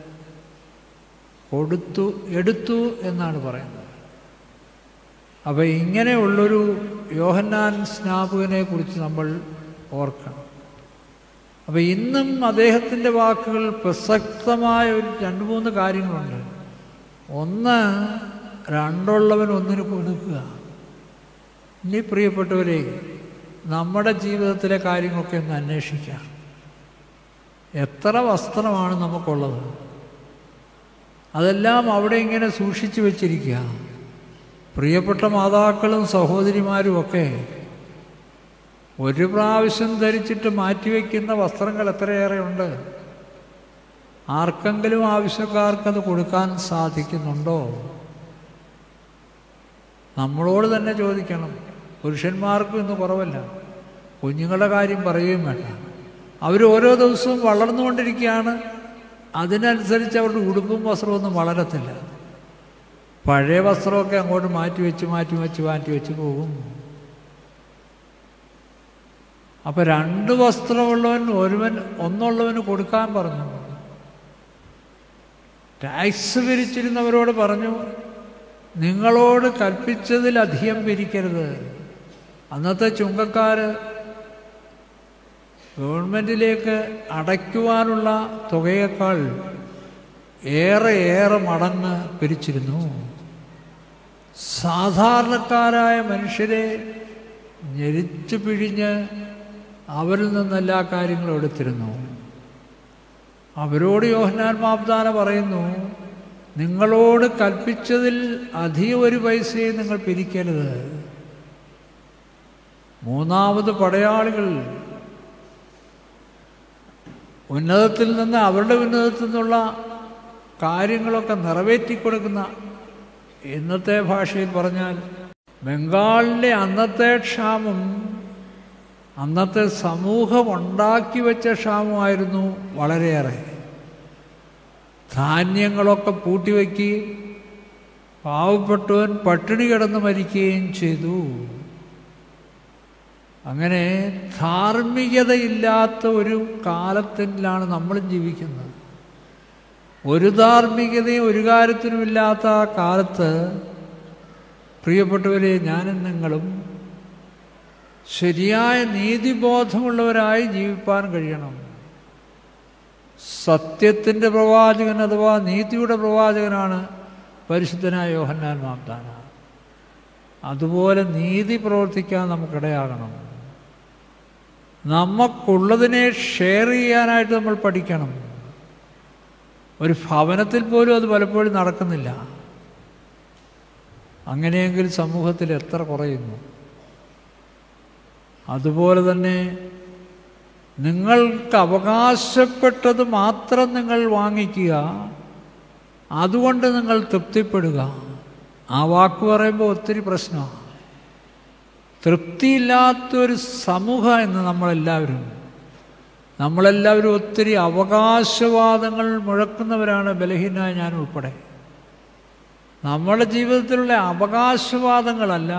കൊടുത്തു എടുത്തു എന്നാണ് പറയുന്നത് അപ്പോൾ ഇങ്ങനെയുള്ളൊരു യോഹന്നാൻ സ്നാപകനെ കുറിച്ച് നമ്മൾ ഓർക്കണം അപ്പോൾ ഇന്നും അദ്ദേഹത്തിൻ്റെ വാക്കുകൾ പ്രസക്തമായ ഒരു രണ്ട് മൂന്ന് കാര്യങ്ങളുണ്ട് ഒന്ന് രണ്ടുള്ളവൻ ഒന്നിന് കൊടുക്കുക ഇനി പ്രിയപ്പെട്ടവരെ നമ്മുടെ ജീവിതത്തിലെ കാര്യങ്ങളൊക്കെ ഒന്ന് അന്വേഷിക്കാം എത്ര വസ്ത്രമാണ് നമുക്കുള്ളത് അതെല്ലാം അവിടെ ഇങ്ങനെ സൂക്ഷിച്ചു വച്ചിരിക്കുക പ്രിയപ്പെട്ട മാതാക്കളും സഹോദരിമാരും ഒക്കെ ഒരു പ്രാവശ്യം ധരിച്ചിട്ട് മാറ്റിവെക്കുന്ന വസ്ത്രങ്ങൾ എത്രയേറെ ഉണ്ട് ആർക്കെങ്കിലും ആവശ്യക്കാർക്കത് കൊടുക്കാൻ സാധിക്കുന്നുണ്ടോ നമ്മളോട് തന്നെ ചോദിക്കണം പുരുഷന്മാർക്കും ഇന്ന് കുറവല്ല കുഞ്ഞുങ്ങളുടെ കാര്യം പറയുകയും വേണ്ട അവർ ഓരോ ദിവസവും വളർന്നുകൊണ്ടിരിക്കുകയാണ് അതിനനുസരിച്ച് അവരുടെ ഉടുപ്പും വസ്ത്രമൊന്നും വളരത്തില്ല പഴയ വസ്ത്രമൊക്കെ അങ്ങോട്ട് മാറ്റി വെച്ച് മാറ്റി വെച്ച് മാറ്റി വെച്ച് പോകും അപ്പം രണ്ട് വസ്ത്രമുള്ളവൻ ഒരുവൻ ഒന്നുള്ളവന് കൊടുക്കാൻ പറഞ്ഞു ടാക്സ് പിരിച്ചിരുന്നവരോട് പറഞ്ഞു നിങ്ങളോട് കൽപ്പിച്ചതിലധികം പിരിക്കരുത് അന്നത്തെ ചുങ്കക്കാർ ഗവൺമെൻറ്റിലേക്ക് അടയ്ക്കുവാനുള്ള തുകയേക്കാൾ ഏറെ ഏറെ മടങ്ങ് പിരിച്ചിരുന്നു സാധാരണക്കാരായ മനുഷ്യരെ ഞെരിച്ചു പിഴിഞ്ഞ് അവരിൽ നിന്ന് എല്ലാ കാര്യങ്ങളും എടുത്തിരുന്നു അവരോട് യോഹനാൻ മാബ്ദാന പറയുന്നു നിങ്ങളോട് കൽപ്പിച്ചതിൽ അധികം ഒരു പൈസയും നിങ്ങൾ പിരിക്കരുത് മൂന്നാമത് പടയാളികൾ ഉന്നതത്തിൽ നിന്ന് അവരുടെ ഉന്നതത്തിൽ നിന്നുള്ള കാര്യങ്ങളൊക്കെ നിറവേറ്റിക്കൊടുക്കുന്ന ഇന്നത്തെ ഭാഷയിൽ പറഞ്ഞാൽ ബംഗാളിലെ അന്നത്തെ ക്ഷാമം അന്നത്തെ സമൂഹം ഉണ്ടാക്കി വെച്ച ക്ഷാമമായിരുന്നു വളരെയേറെ ധാന്യങ്ങളൊക്കെ പൂട്ടിവെക്കുകയും പാവപ്പെട്ടവൻ പട്ടിണി കിടന്ന് മരിക്കുകയും ചെയ്തു അങ്ങനെ ധാർമ്മികതയില്ലാത്ത ഒരു കാലത്തിലാണ് നമ്മൾ ജീവിക്കുന്നത് ഒരു ധാർമ്മികതയും ഒരു കാര്യത്തിനുമില്ലാത്ത ആ കാലത്ത് പ്രിയപ്പെട്ടവരെ ഞാനും നിങ്ങളും ശരിയായ നീതിബോധമുള്ളവരായി ജീവിപ്പാൻ കഴിയണം സത്യത്തിൻ്റെ പ്രവാചകൻ അഥവാ നീതിയുടെ പ്രവാചകനാണ് പരിശുദ്ധനായ യോഹന്നാൻ മാപ്താന അതുപോലെ നീതി പ്രവർത്തിക്കാൻ നമുക്കിടയാകണം നമുക്കുള്ളതിനെ ഷെയർ ചെയ്യാനായിട്ട് നമ്മൾ പഠിക്കണം ഒരു ഭവനത്തിൽ പോലും അത് പലപ്പോഴും നടക്കുന്നില്ല അങ്ങനെയെങ്കിൽ സമൂഹത്തിൽ എത്ര കുറയുന്നു അതുപോലെ തന്നെ നിങ്ങൾക്ക് അവകാശപ്പെട്ടത് മാത്രം നിങ്ങൾ വാങ്ങിക്കുക അതുകൊണ്ട് നിങ്ങൾ തൃപ്തിപ്പെടുക ആ വാക്ക് പറയുമ്പോൾ ഒത്തിരി പ്രശ്നമാണ് തൃപ്തിയില്ലാത്തൊരു സമൂഹം എന്ന് നമ്മളെല്ലാവരും നമ്മളെല്ലാവരും ഒത്തിരി അവകാശവാദങ്ങൾ മുഴക്കുന്നവരാണ് ബലഹീനായ ഞാൻ ഉൾപ്പെടെ നമ്മുടെ ജീവിതത്തിലുള്ള അവകാശവാദങ്ങളല്ല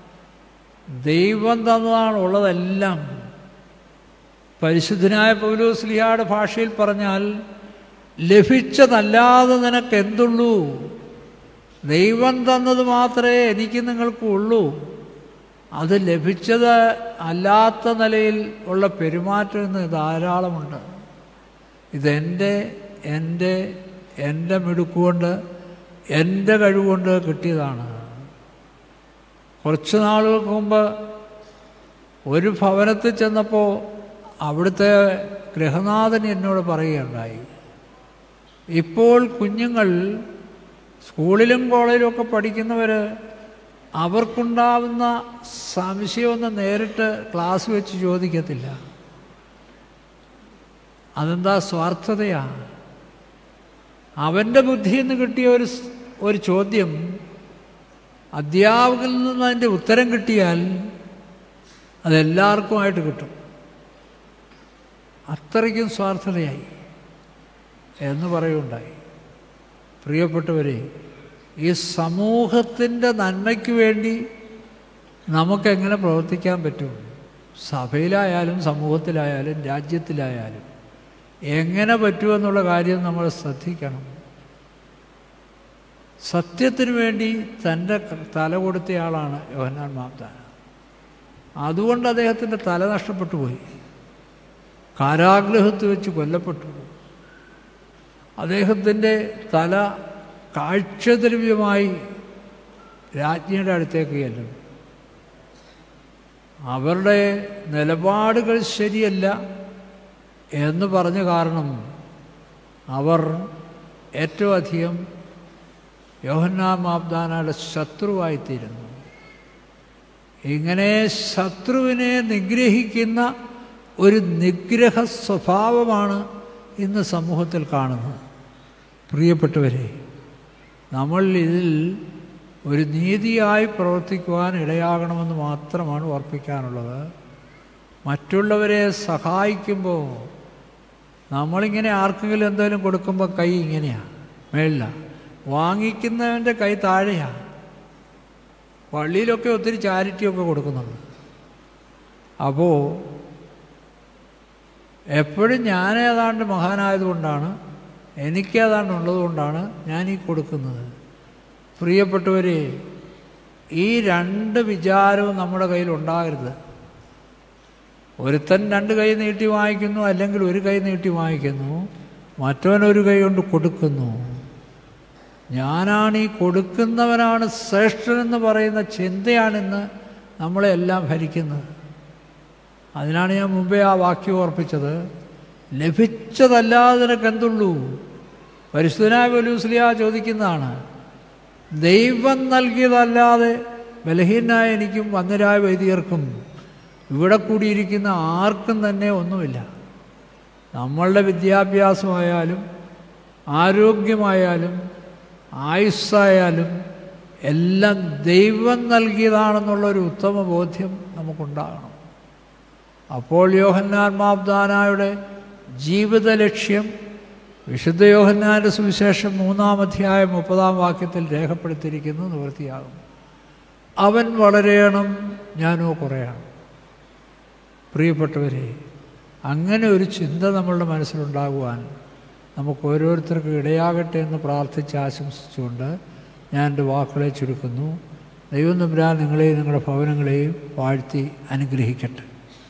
ദൈവം തന്നതാണ് ഉള്ളതെല്ലാം പരിശുദ്ധനായ പൗലോസ്ലിഹായുടെ ഭാഷയിൽ പറഞ്ഞാൽ ലഭിച്ചതല്ലാതെ നിനക്ക് എന്തുള്ളൂ ദൈവം തന്നത് മാത്രമേ എനിക്ക് നിങ്ങൾക്ക് ഉള്ളൂ അത് ലഭിച്ചത് അല്ലാത്ത നിലയിൽ ഉള്ള പെരുമാറ്റം ഇന്ന് ധാരാളമുണ്ട് ഇതെൻ്റെ എൻ്റെ എൻ്റെ മിടുക്കുകൊണ്ട് എൻ്റെ കഴിവുകൊണ്ട് കിട്ടിയതാണ് കുറച്ച് നാളുകൾക്ക് മുമ്പ് ഒരു ഭവനത്തിൽ ചെന്നപ്പോൾ അവിടുത്തെ ഗൃഹനാഥൻ എന്നോട് പറയുകയുണ്ടായി ഇപ്പോൾ കുഞ്ഞുങ്ങൾ സ്കൂളിലും കോളേജിലും ഒക്കെ പഠിക്കുന്നവർ അവർക്കുണ്ടാവുന്ന സംശയമൊന്നും നേരിട്ട് ക്ലാസ് വെച്ച് ചോദിക്കത്തില്ല അതെന്താ സ്വാർത്ഥതയാണ് അവൻ്റെ ബുദ്ധിയിൽ നിന്ന് കിട്ടിയ ഒരു സ്- ഒരു ചോദ്യം അധ്യാപകരിൽ നിന്ന് അതിൻ്റെ ഉത്തരം കിട്ടിയാൽ അതെല്ലാവർക്കുമായിട്ട് കിട്ടും അത്രയ്ക്കും സ്വാർത്ഥതയായി എന്ന് പറയുണ്ടായി പ്രിയപ്പെട്ടവരെ ഈ സമൂഹത്തിൻ്റെ നന്മയ്ക്ക് വേണ്ടി നമുക്കെങ്ങനെ പ്രവർത്തിക്കാൻ പറ്റും സഭയിലായാലും സമൂഹത്തിലായാലും രാജ്യത്തിലായാലും എങ്ങനെ പറ്റുമെന്നുള്ള കാര്യം നമ്മൾ ശ്രദ്ധിക്കണം സത്യത്തിന് വേണ്ടി തൻ്റെ തല കൊടുത്തയാളാണ് യോഹന്നാൻ മാപ്താൻ അതുകൊണ്ട് അദ്ദേഹത്തിൻ്റെ തല നഷ്ടപ്പെട്ടു പോയി കാരാഗ്രഹത്ത് വെച്ച് കൊല്ലപ്പെട്ടു അദ്ദേഹത്തിൻ്റെ തല കാഴ്ചദ്രവ്യമായി രാജ്ഞിയുടെ അടുത്തേക്ക് ചെല്ലുന്നു അവരുടെ നിലപാടുകൾ ശരിയല്ല എന്ന് പറഞ്ഞ കാരണം അവർ ഏറ്റവും അധികം യോഹന്നാ മാബ്ദാനയുടെ ശത്രുവായിത്തീരുന്നു ഇങ്ങനെ ശത്രുവിനെ നിഗ്രഹിക്കുന്ന ഒരു നിഗ്രഹ സ്വഭാവമാണ് ഇന്ന് സമൂഹത്തിൽ കാണുന്നത് പ്രിയപ്പെട്ടവരെ നമ്മൾ ഇതിൽ ഒരു നീതിയായി പ്രവർത്തിക്കുവാൻ ഇടയാകണമെന്ന് മാത്രമാണ് ഓർപ്പിക്കാനുള്ളത് മറ്റുള്ളവരെ സഹായിക്കുമ്പോൾ നമ്മളിങ്ങനെ ആർക്കെങ്കിലും എന്തെങ്കിലും കൊടുക്കുമ്പോൾ കൈ ഇങ്ങനെയാണ് മേളിലാണ് വാങ്ങിക്കുന്നവൻ്റെ കൈ താഴെയാണ് പള്ളിയിലൊക്കെ ഒത്തിരി ചാരിറ്റിയൊക്കെ കൊടുക്കുന്നുണ്ട് അപ്പോൾ എപ്പോഴും ഞാൻ ഏതാണ്ട് മഹാനായതുകൊണ്ടാണ് എനിക്ക് ഏതാണ്ട് ഉള്ളതുകൊണ്ടാണ് ഞാൻ ഈ കൊടുക്കുന്നത് പ്രിയപ്പെട്ടവരെ ഈ രണ്ട് വിചാരവും നമ്മുടെ കയ്യിൽ ഉണ്ടാകരുത് ഒരുത്തൻ രണ്ട് കൈ നീട്ടി വാങ്ങിക്കുന്നു അല്ലെങ്കിൽ ഒരു കൈ നീട്ടി വാങ്ങിക്കുന്നു മറ്റവൻ ഒരു കൈ കൊണ്ട് കൊടുക്കുന്നു ഞാനാണ് ഈ കൊടുക്കുന്നവനാണ് ശ്രേഷ്ഠനെന്ന് പറയുന്ന ചിന്തയാണിന്ന് നമ്മളെ എല്ലാം ഭരിക്കുന്നത് അതിനാണ് ഞാൻ മുമ്പേ ആ വാക്യം ഓർപ്പിച്ചത് ലഭിച്ചതല്ലാതെ നിനക്ക് എന്തുള്ളൂ പരിശുദ്ധനായ പൊലൂസ്ലിയ ചോദിക്കുന്നതാണ് ദൈവം നൽകിയതല്ലാതെ ബലഹീനായ എനിക്കും വന്നരായ വൈദികർക്കും ഇവിടെ കൂടിയിരിക്കുന്ന ആർക്കും തന്നെ ഒന്നുമില്ല നമ്മളുടെ വിദ്യാഭ്യാസമായാലും ആരോഗ്യമായാലും ആയുസ്സായാലും എല്ലാം ദൈവം നൽകിയതാണെന്നുള്ളൊരു ഉത്തമ ബോധ്യം നമുക്കുണ്ടാകണം അപ്പോൾ യോഹന്നാൻ മാബ്ദാനായുടെ ജീവിത ലക്ഷ്യം വിശുദ്ധ യോഹന്നാൻ്റെ സുവിശേഷം മൂന്നാം അധ്യായം മുപ്പതാം വാക്യത്തിൽ രേഖപ്പെടുത്തിയിരിക്കുന്നു നിവൃത്തിയാകും അവൻ വളരെയണം ഞാനോ കുറയണം പ്രിയപ്പെട്ടവരെ അങ്ങനെ ഒരു ചിന്ത നമ്മളുടെ മനസ്സിലുണ്ടാകുവാൻ നമുക്ക് ഓരോരുത്തർക്കും ഇടയാകട്ടെ എന്ന് പ്രാർത്ഥിച്ച് ആശംസിച്ചുകൊണ്ട് ഞാൻ എൻ്റെ വാക്കുകളെ ചുരുക്കുന്നു ദൈവം തമ്പുരാൻ നിങ്ങളെയും നിങ്ങളുടെ ഭവനങ്ങളെയും വാഴ്ത്തി അനുഗ്രഹിക്കട്ടെ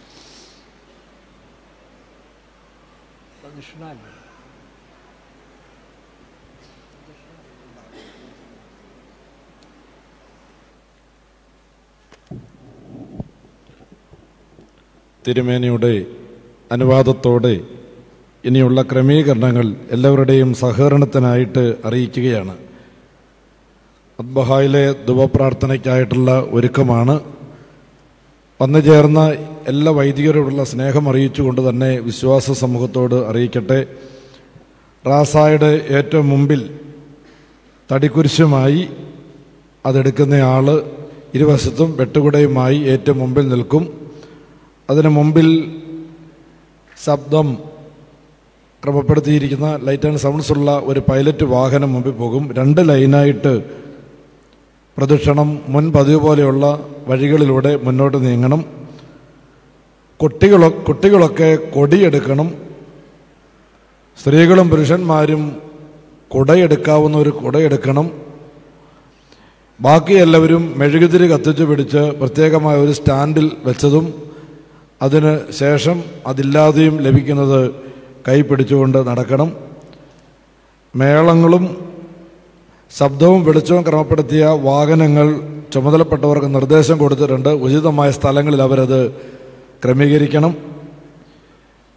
തിരുമേനിയുടെ അനുവാദത്തോടെ ഇനിയുള്ള ക്രമീകരണങ്ങൾ എല്ലാവരുടെയും സഹകരണത്തിനായിട്ട് അറിയിക്കുകയാണ് അദ്ബഹായിലെ ധുവപ്രാർത്ഥനയ്ക്കായിട്ടുള്ള ഒരുക്കമാണ് വന്നു ചേർന്ന എല്ലാ വൈദികരോടുള്ള സ്നേഹം അറിയിച്ചുകൊണ്ട് തന്നെ വിശ്വാസ സമൂഹത്തോട് അറിയിക്കട്ടെ റാസായുടെ ഏറ്റവും മുമ്പിൽ തടിക്കുരിശുമായി അതെടുക്കുന്നയാൾ ഇരുവശത്തും വെട്ടുകുടയുമായി ഏറ്റവും മുമ്പിൽ നിൽക്കും അതിന് മുമ്പിൽ ശബ്ദം ക്രമപ്പെടുത്തിയിരിക്കുന്ന ലൈറ്റ് ആൻഡ് സൗണ്ട്സ് ഉള്ള ഒരു പൈലറ്റ് വാഹനം മുമ്പിൽ പോകും രണ്ട് ലൈനായിട്ട് പ്രദക്ഷിണം മുൻ പതിവ് പോലെയുള്ള വഴികളിലൂടെ മുന്നോട്ട് നീങ്ങണം കുട്ടികളൊ കുട്ടികളൊക്കെ കൊടിയെടുക്കണം സ്ത്രീകളും പുരുഷന്മാരും കുടയെടുക്കാവുന്ന ഒരു കുടയെടുക്കണം ബാക്കി എല്ലാവരും മെഴുകുതിരി കത്തിച്ചു പിടിച്ച് പ്രത്യേകമായ ഒരു സ്റ്റാൻഡിൽ വെച്ചതും അതിന് ശേഷം അതില്ലാതെയും ലഭിക്കുന്നത് കൈ പിടിച്ചുകൊണ്ട് നടക്കണം മേളങ്ങളും ശബ്ദവും വെളിച്ചവും ക്രമപ്പെടുത്തിയ വാഹനങ്ങൾ ചുമതലപ്പെട്ടവർക്ക് നിർദ്ദേശം കൊടുത്തിട്ടുണ്ട് ഉചിതമായ സ്ഥലങ്ങളിൽ അവരത് ക്രമീകരിക്കണം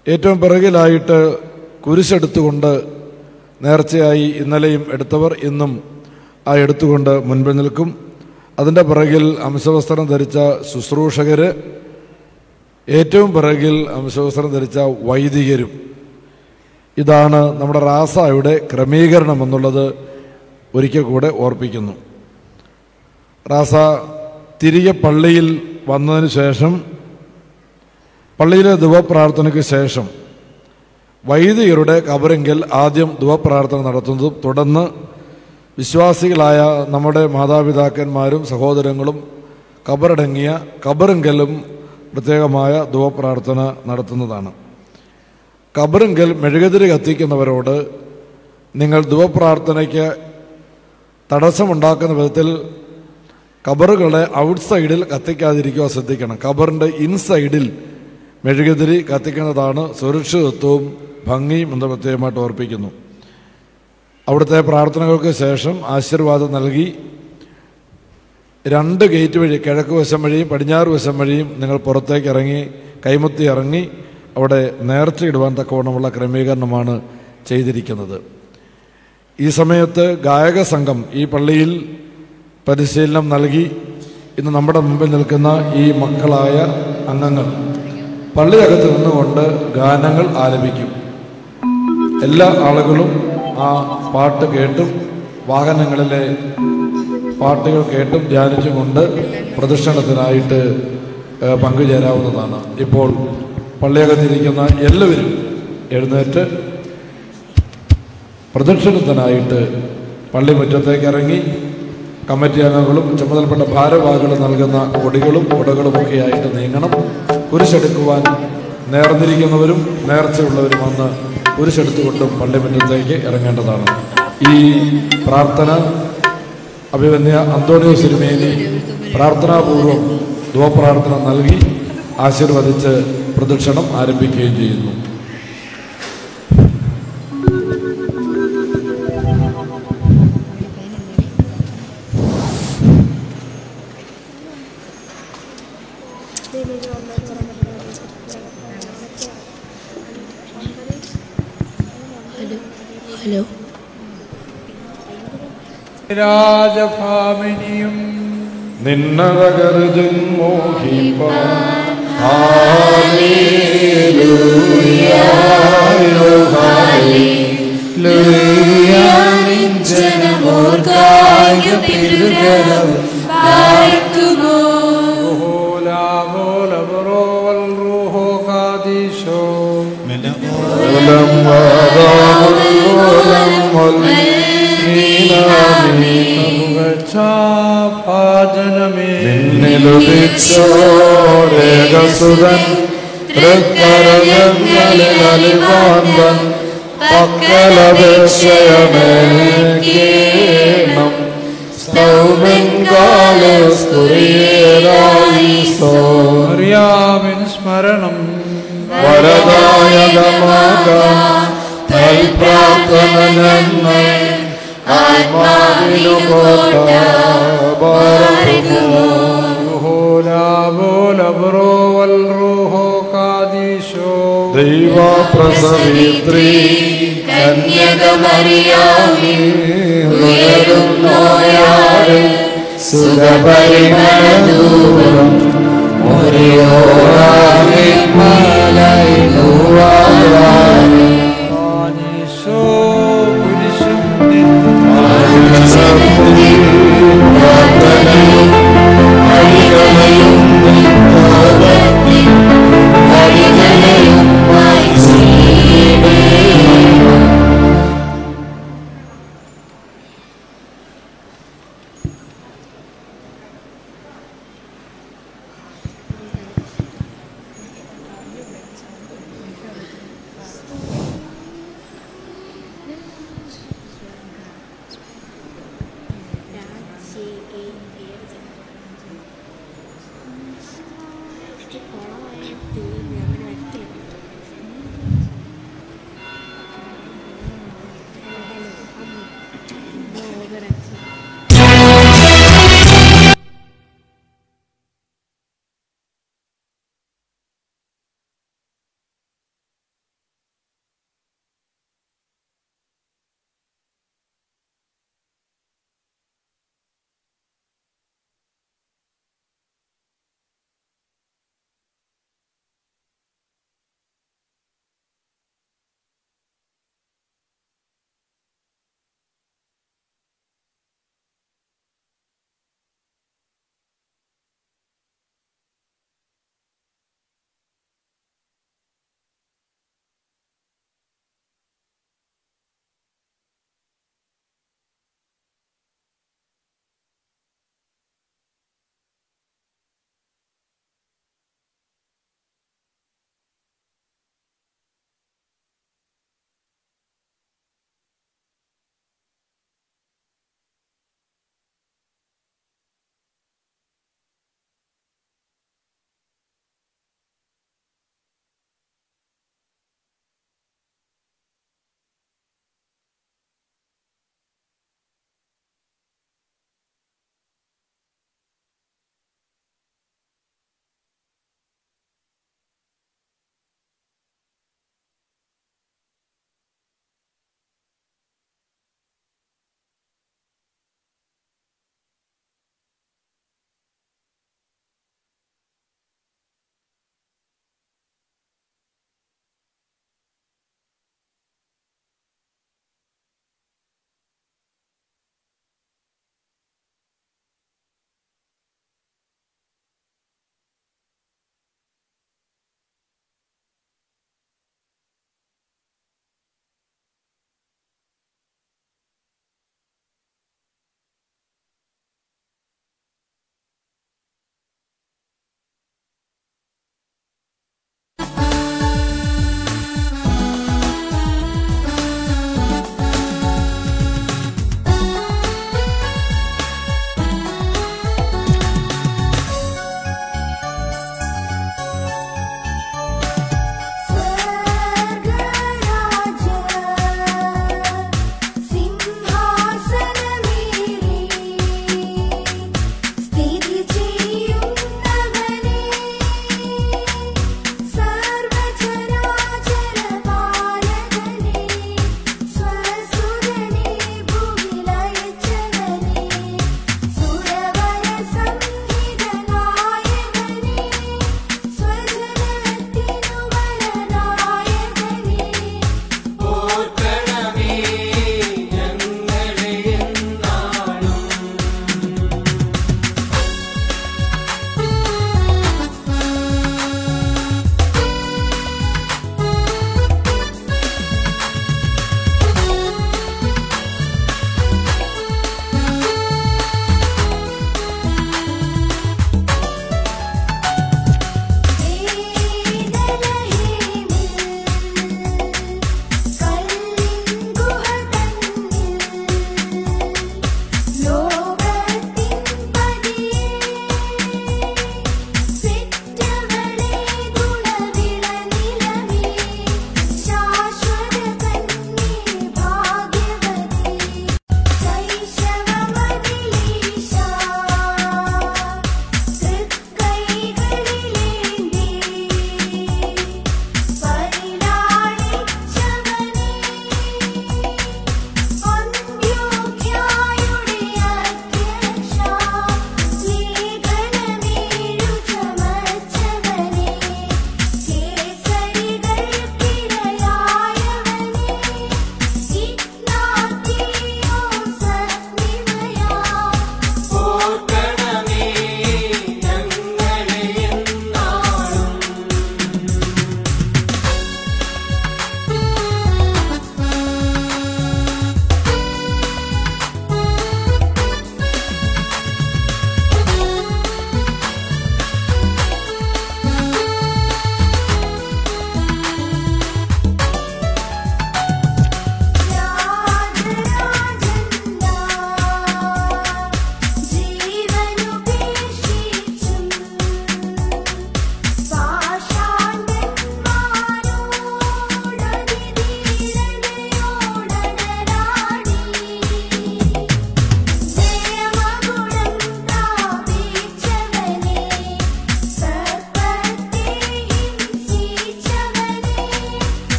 ഏറ്റവും പിറകിലായിട്ട് കുരിശെടുത്തുകൊണ്ട് നേർച്ചയായി ഇന്നലെയും എടുത്തവർ ഇന്നും ആ എടുത്തുകൊണ്ട് മുൻപിൽ നിൽക്കും അതിൻ്റെ പിറകിൽ അംശവസ്ത്രം ധരിച്ച ശുശ്രൂഷകർ ഏറ്റവും പിറകിൽ അംശവസ്ത്രം ധരിച്ച വൈദികരും ഇതാണ് നമ്മുടെ റാസായുടെ ക്രമീകരണം എന്നുള്ളത് ഒരിക്കൽ കൂടെ ഓർപ്പിക്കുന്നു റാസ തിരികെ പള്ളിയിൽ വന്നതിന് ശേഷം പള്ളിയിലെ ധുവപ്രാർത്ഥനയ്ക്ക് ശേഷം വൈദികരുടെ കബറിങ്കൽ ആദ്യം ധുവപ്രാർത്ഥന നടത്തുന്നതും തുടർന്ന് വിശ്വാസികളായ നമ്മുടെ മാതാപിതാക്കന്മാരും സഹോദരങ്ങളും കബറടങ്ങിയ കബറിങ്കലും പ്രത്യേകമായ ധുവപ്രാർത്ഥന നടത്തുന്നതാണ് കബറിങ്കൽ മെഴുകുതിരി കത്തിക്കുന്നവരോട് നിങ്ങൾ ധുവപ്രാർത്ഥനയ്ക്ക് തടസ്സമുണ്ടാക്കുന്ന വിധത്തിൽ കബറുകളെ ഔട്ട് സൈഡിൽ കത്തിക്കാതിരിക്കുക ശ്രദ്ധിക്കണം കബറിൻ്റെ ഇൻസൈഡിൽ മെഴുകുതിരി കത്തിക്കുന്നതാണ് സുരക്ഷിതത്വവും ഭംഗിയും എന്ന് പ്രത്യേകമായിട്ട് ഓർപ്പിക്കുന്നു അവിടുത്തെ പ്രാർത്ഥനകൾക്ക് ശേഷം ആശീർവാദം നൽകി രണ്ട് ഗേറ്റ് വഴി കിഴക്ക് വശം വഴിയും പടിഞ്ഞാറ് വശം വഴിയും നിങ്ങൾ പുറത്തേക്ക് ഇറങ്ങി കൈമുത്തി ഇറങ്ങി അവിടെ നേർച്ചയിടുവാൻ തക്കവണ്ണമുള്ള ക്രമീകരണമാണ് ചെയ്തിരിക്കുന്നത് ഈ സമയത്ത് ഗായക സംഘം ഈ പള്ളിയിൽ പരിശീലനം നൽകി ഇന്ന് നമ്മുടെ മുമ്പിൽ നിൽക്കുന്ന ഈ മക്കളായ അംഗങ്ങൾ പള്ളിയകത്ത് നിന്നുകൊണ്ട് ഗാനങ്ങൾ ആലപിക്കും എല്ലാ ആളുകളും ആ പാട്ട് കേട്ടും വാഹനങ്ങളിലെ പാട്ടുകൾ കേട്ടും ധ്യാനിച്ചും കൊണ്ട് പ്രദക്ഷിണത്തിനായിട്ട് ഏഹ്, പങ്കുചേരാവുന്നതാണ് ഇപ്പോൾ പള്ളിയകത്തിരിക്കുന്ന എല്ലാവരും എഴുന്നേറ്റ് പ്രദക്ഷിണത്തിനായിട്ട് പള്ളി മുറ്റത്തേക്ക് ഇറങ്ങി കമ്മിറ്റി അംഗങ്ങളും ചുമതലപ്പെട്ട ഭാരവാഹികളും നൽകുന്ന കൊടികളും കുടകളും ഒക്കെ ആയിട്ട് നീങ്ങണം കുരിശെടുക്കുവാൻ നേർന്നിരിക്കുന്നവരും നേർച്ചയുള്ളവരും വന്ന് കുരിശെടുത്തുകൊണ്ടും പള്ളി മുറ്റത്തേക്ക് ഇറങ്ങേണ്ടതാണ് ഈ പ്രാർത്ഥന അഭിവന്യ അന്തോണിയോ സിരിമേനി പ്രാർത്ഥനാപൂർവം ധുവപ്രാർത്ഥന നൽകി ആശീർവദിച്ച് പ്രദക്ഷിണം ആരംഭിക്കുകയും ചെയ്യുന്നു ഹലോ ഹലോ രാജഭാമിനിയും നിന്നതകരുതും മോഹിപ്പാൻ ജനമോർഗായ പെരുകരം വാഴ്ത്തുമോ ഓലാമോലമറോവൽ റൂഹോ കാദീശോ പാചനമേ നിന്നുദിച്ചോരേകസുതൻ തൃക്കരങ്ങളിൽ അലിവാന്തൻ പക്കലപേക്ഷയമേകേണം സ്തൗമൻ കാലസ്തുരിയേരായി സോ അറിയാമിൻ സ്മരണം വരദായകമാകാം തൽപ്രാർത്ഥന ഞങ്ങൾ ആത്മാവിനു കോട്ടാകുമോ ഓലാമോലമറോവൽ റൂഹോ കാദീശോ ദൈവപ്രസവിത്രീ കന്യകമറിയാമി ഉയരുന്നോയാളിൽ സുഖപരിമളദൂരം മുറിയോറായി മലയിലുവായി ആനീശോ കുരിശും നിൻ പ്രാർത്ഥനയും ഹരികളയും ഹരികളയും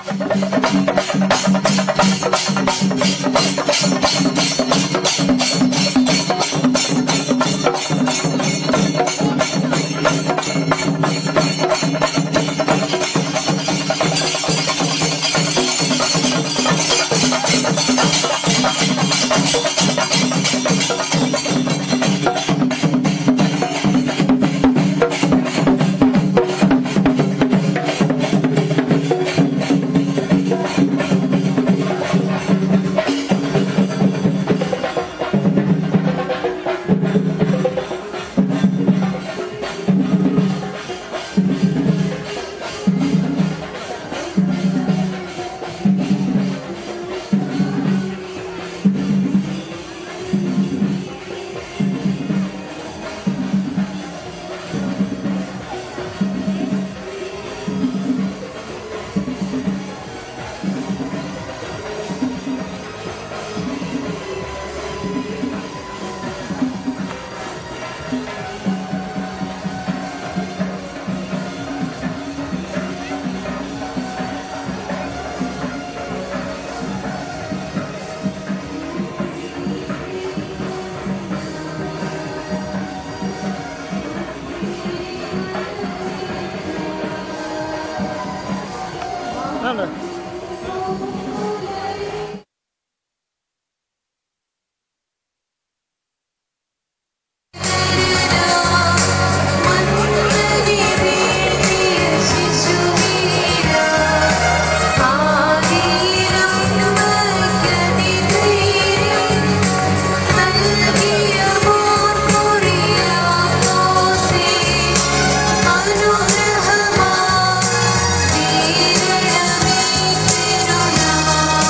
അനുഗ്രഹമാ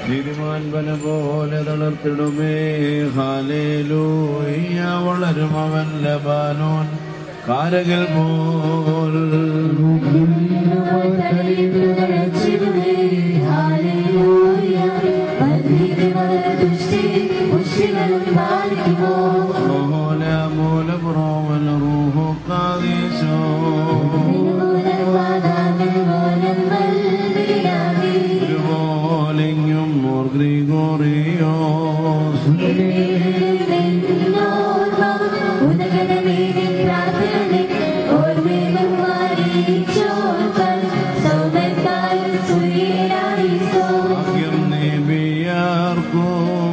നീതിമാൻ വന പോലെ തളർത്തിടുമേ ഹാലേലൂയ വളരും അവൻ ലബാനോൻ കാരകൽ പോൽ ഓല മൂല പുറോവൽ റൂഹു കാദീശോ ഒരുപോലെങ്ങും മോർ ഗ്രിഗോറിയോസ് ഭാഗ്യം നേബിയാർക്കും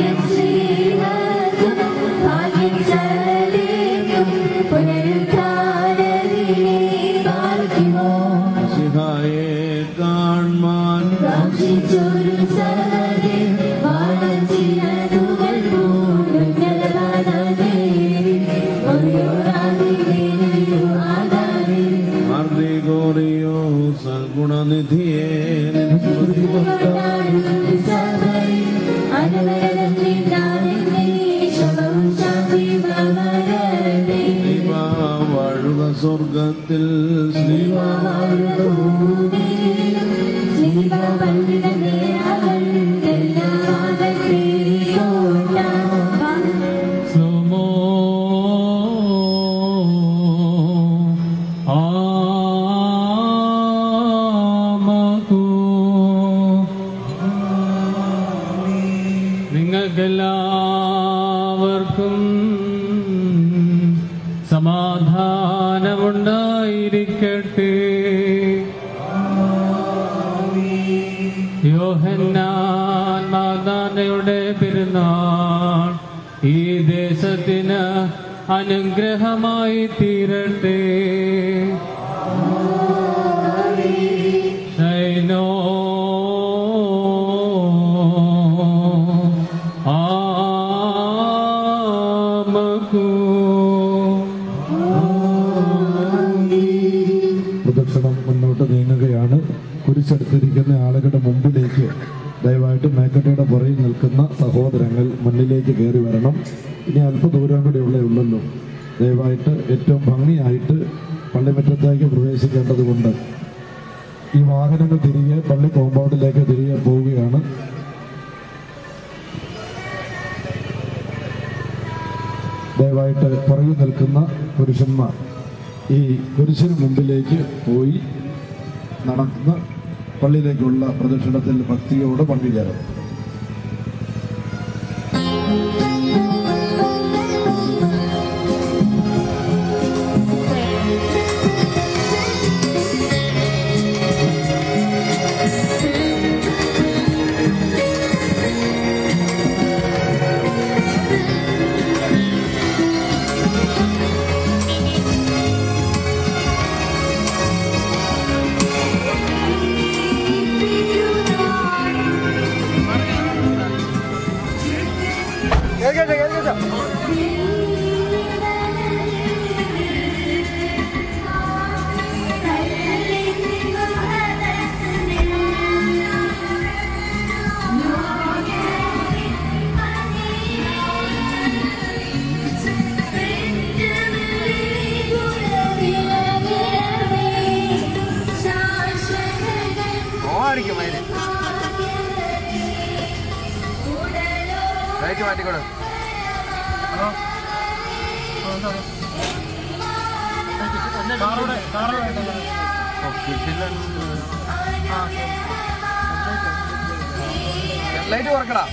സിഹായെ കാൺമാൻ മാർ ഗ്രിഗോറിയോസ് ഗുണനിധിയെ ദൈവ വാഴുക സ്വർഗത്തിൽ ശ്രീവ Slow-mo. ആമകൂ. നിങ്ങൾക്കെല്ലാവർക്കും സമാധാനമുണ്ടായിരിക്കട്ടെ യോഹന്നാൻ മാതാനയുടെ പെരുന്നാൾ ഈ ദേശത്തിന് അനുഗ്രഹമായി തീരട്ടെ ശൈനോ ആമകൂ പ്രദക്ഷിണം മുന്നോട്ട് നീങ്ങുകയാണ് കുരിശെടുത്തിരിക്കുന്ന ആളുകളുടെ മുമ്പിലേക്ക് ദയവായിട്ട് മേക്കട്ടയുടെ പുറയിൽ നിൽക്കുന്ന സഹോദരങ്ങൾ മുന്നിലേക്ക് കയറി വരണം ഇനി അല്പദൂരം കൂടി ഉള്ളേ ഉള്ളല്ലോ ദയവായിട്ട് ഏറ്റവും ഭംഗിയായിട്ട് പള്ളിമുറ്റത്തേക്ക് പ്രവേശിക്കേണ്ടതുകൊണ്ട് ഈ വാഹനങ്ങൾ തിരികെ പള്ളി കോമ്പൗണ്ടിലേക്ക് തിരികെ പോവുകയാണ് ദയവായിട്ട് പുറകിൽ നിൽക്കുന്ന പുരുഷന്മാർ ഈ കുരിശിന് മുമ്പിലേക്ക് പോയി നടന്ന് പള്ളിയിലേക്കുള്ള പ്രദക്ഷിണത്തിൽ ഭക്തിയോടെ പങ്കുചേരും ലൈറ്റ് കുറക്കടാ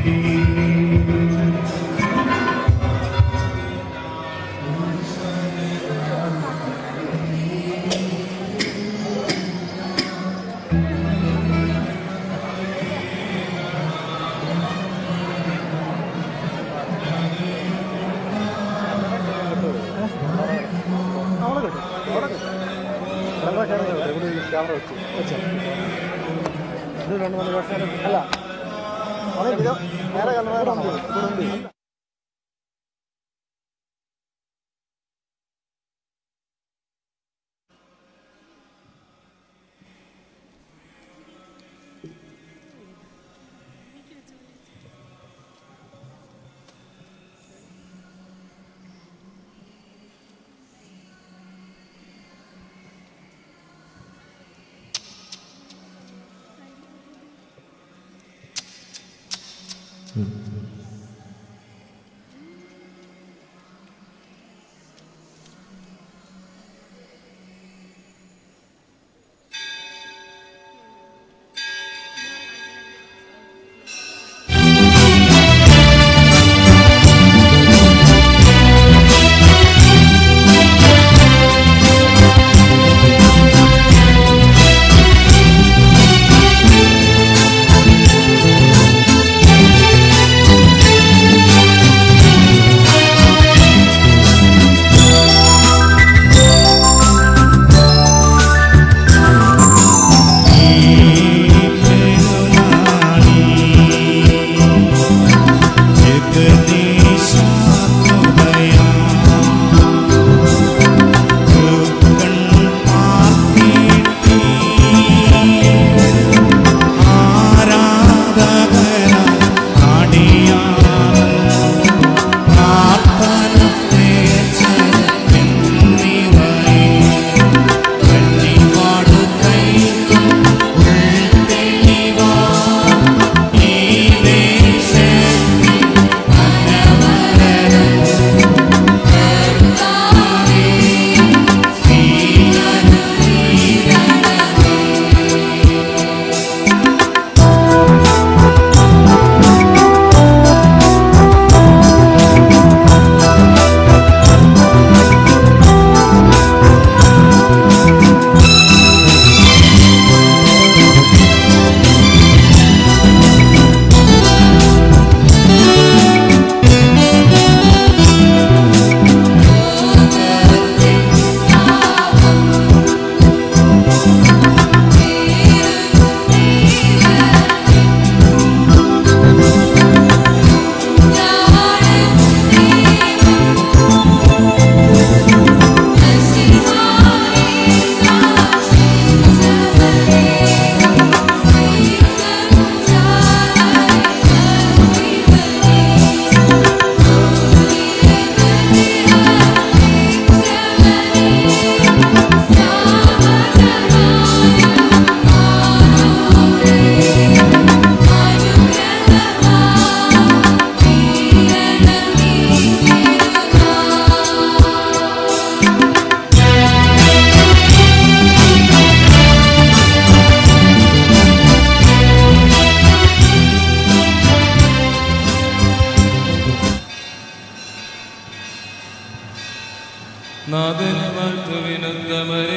നാഥന് മർത്തുവിനുത്തമരേ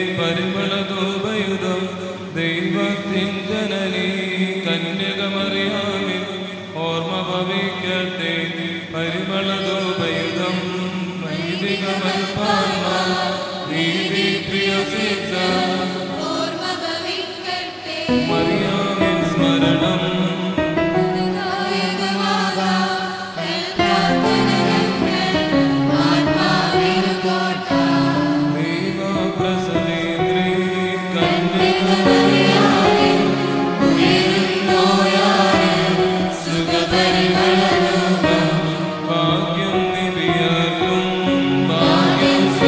പരിമളധൂപയുധം ദൈവത്തിൻ ജനനീ കന്യകമറിയാമിൽ ഓർമ്മ ഭവിക്കട്ടെ പരിമളധൂപയുധം വൈദികമൽപ്പാന നീതി പ്രിയ സിദ്ധ മറിയാമിൻ സ്മരണം ദൈവപ്രസന്നേന്ദ്രേ കന്യകമറിയാമിൽ ഭാഗ്യം നിധിയാർക്കും ഭാഗ്യം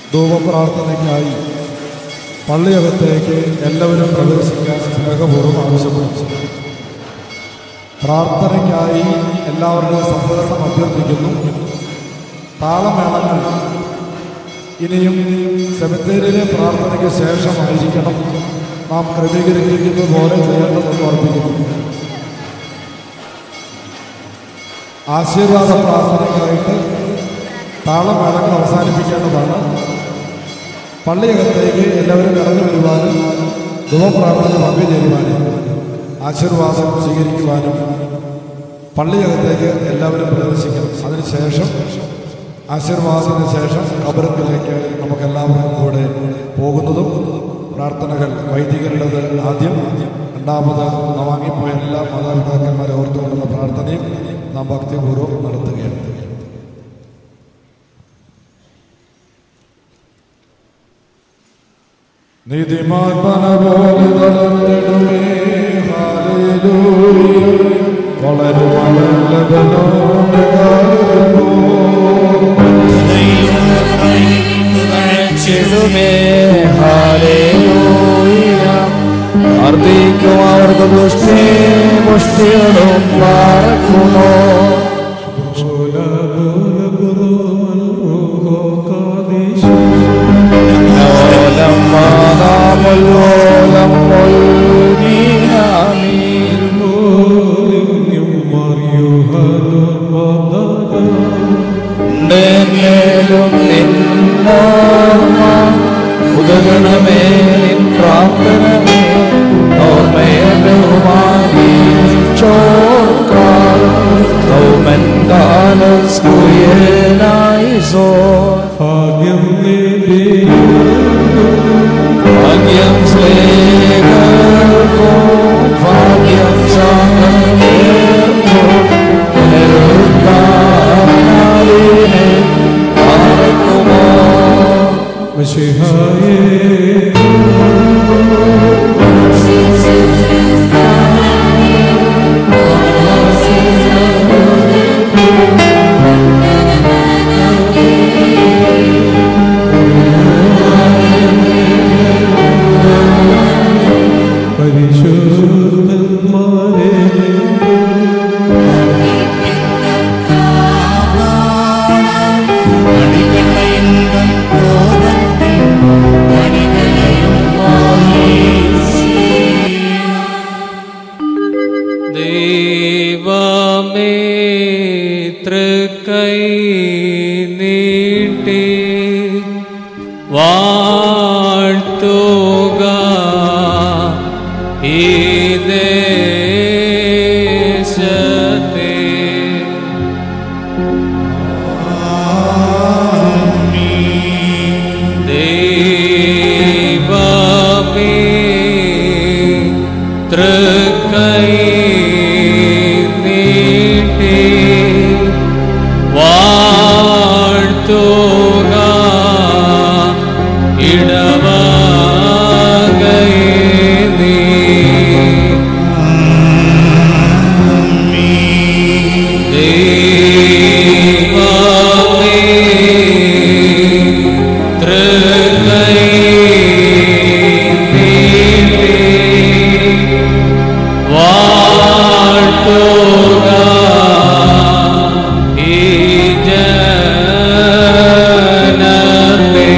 ധൂപപ്രാർത്ഥനയ്ക്കായി പള്ളിയകത്തേക്ക് എല്ലാവരും പ്രവേശിക്കാൻ സ്നേഹപൂർവ്വം ആവശ്യപ്പെടുന്നു പ്രാർത്ഥനയ്ക്കായി എല്ലാവരുടെയും സഹകരണം അഭ്യർത്ഥിക്കുന്നു താളമേളങ്ങൾ ഇനിയും സെമിത്തേരിയിലെ പ്രാർത്ഥനയ്ക്ക് ശേഷമായിരിക്കണം നാം ക്രമീകരിക്കുന്നത് പോലെ ചെയ്യേണ്ടതെന്ന് ഓർപ്പിക്കുന്നു ആശീർവാദ പ്രാർത്ഥനയ്ക്കായിട്ട് താളമേളങ്ങൾ അവസാനിപ്പിക്കേണ്ടതാണ് പള്ളിയകത്തേക്ക് എല്ലാവരും കടന്നു വരുവാനും ധുവപ്രാർത്ഥന പങ്കുചേരുവാനും ആശീർവാദം സ്വീകരിക്കുവാനും പള്ളിയകത്തേക്ക് എല്ലാവരും പ്രവേശിക്കണം അതിനുശേഷം ആശീർവാദത്തിന് ശേഷം കബറിലേക്ക് നമുക്ക് എല്ലാവർക്കും കൂടെ പോകുന്നതും പ്രാർത്ഥനകൾ വൈദികരുടേത് ആദ്യം രണ്ടാമത് നാം വാങ്ങിപ്പോയ എല്ലാ മാതാപിതാക്കന്മാരെ ഓർത്തുകൊണ്ടുള്ള പ്രാർത്ഥനയും നാം ഭക്തിപൂർവ്വം നടത്തുകയാണ് നീതിമാത്മന പോലെ തളർന്നിടുമേ ഹാലേലൂയ വളരും അവല്ലതനോട് ചിടുമേ ഹാലേലൂയ അർദ്ധിക്കും അവർക്ക് പുഷ്ടി പുഷ്ടികളും പാർക്കുമോ ലോലം മാതാമുല്ലോലം ും നിന്നോർമ്മ ഉദകണമേ നിൻ പ്രാർത്ഥനമേ ഓർമ്മയുമായി ചോർക്കാൽ സൗമൻ കാലം സ്കുയനായി സോ ഭാഗ്യം നേടി ഭാഗ്യം സ്ലേഹർക്കോ ഭാഗ്യം സാമേർക്കോ നെരുക്കാനാലിനെ പാർക്കുമോ മഷിഹായേ പരിശുദ്ധന്മാരെ ദൈവമേ തൃക്കൈ നീട്ടി വാഴ്ത്തുക ഈ ദേശത്തെ ദൈവമേ തൃക്കൈ നീട്ടി വാഴ്ത്തുക ഇടവകയെ നീ ദൈവമേ തൃക്കൈ നീട്ടി വാഴ്ത്തുക ഈ ജനത്തെ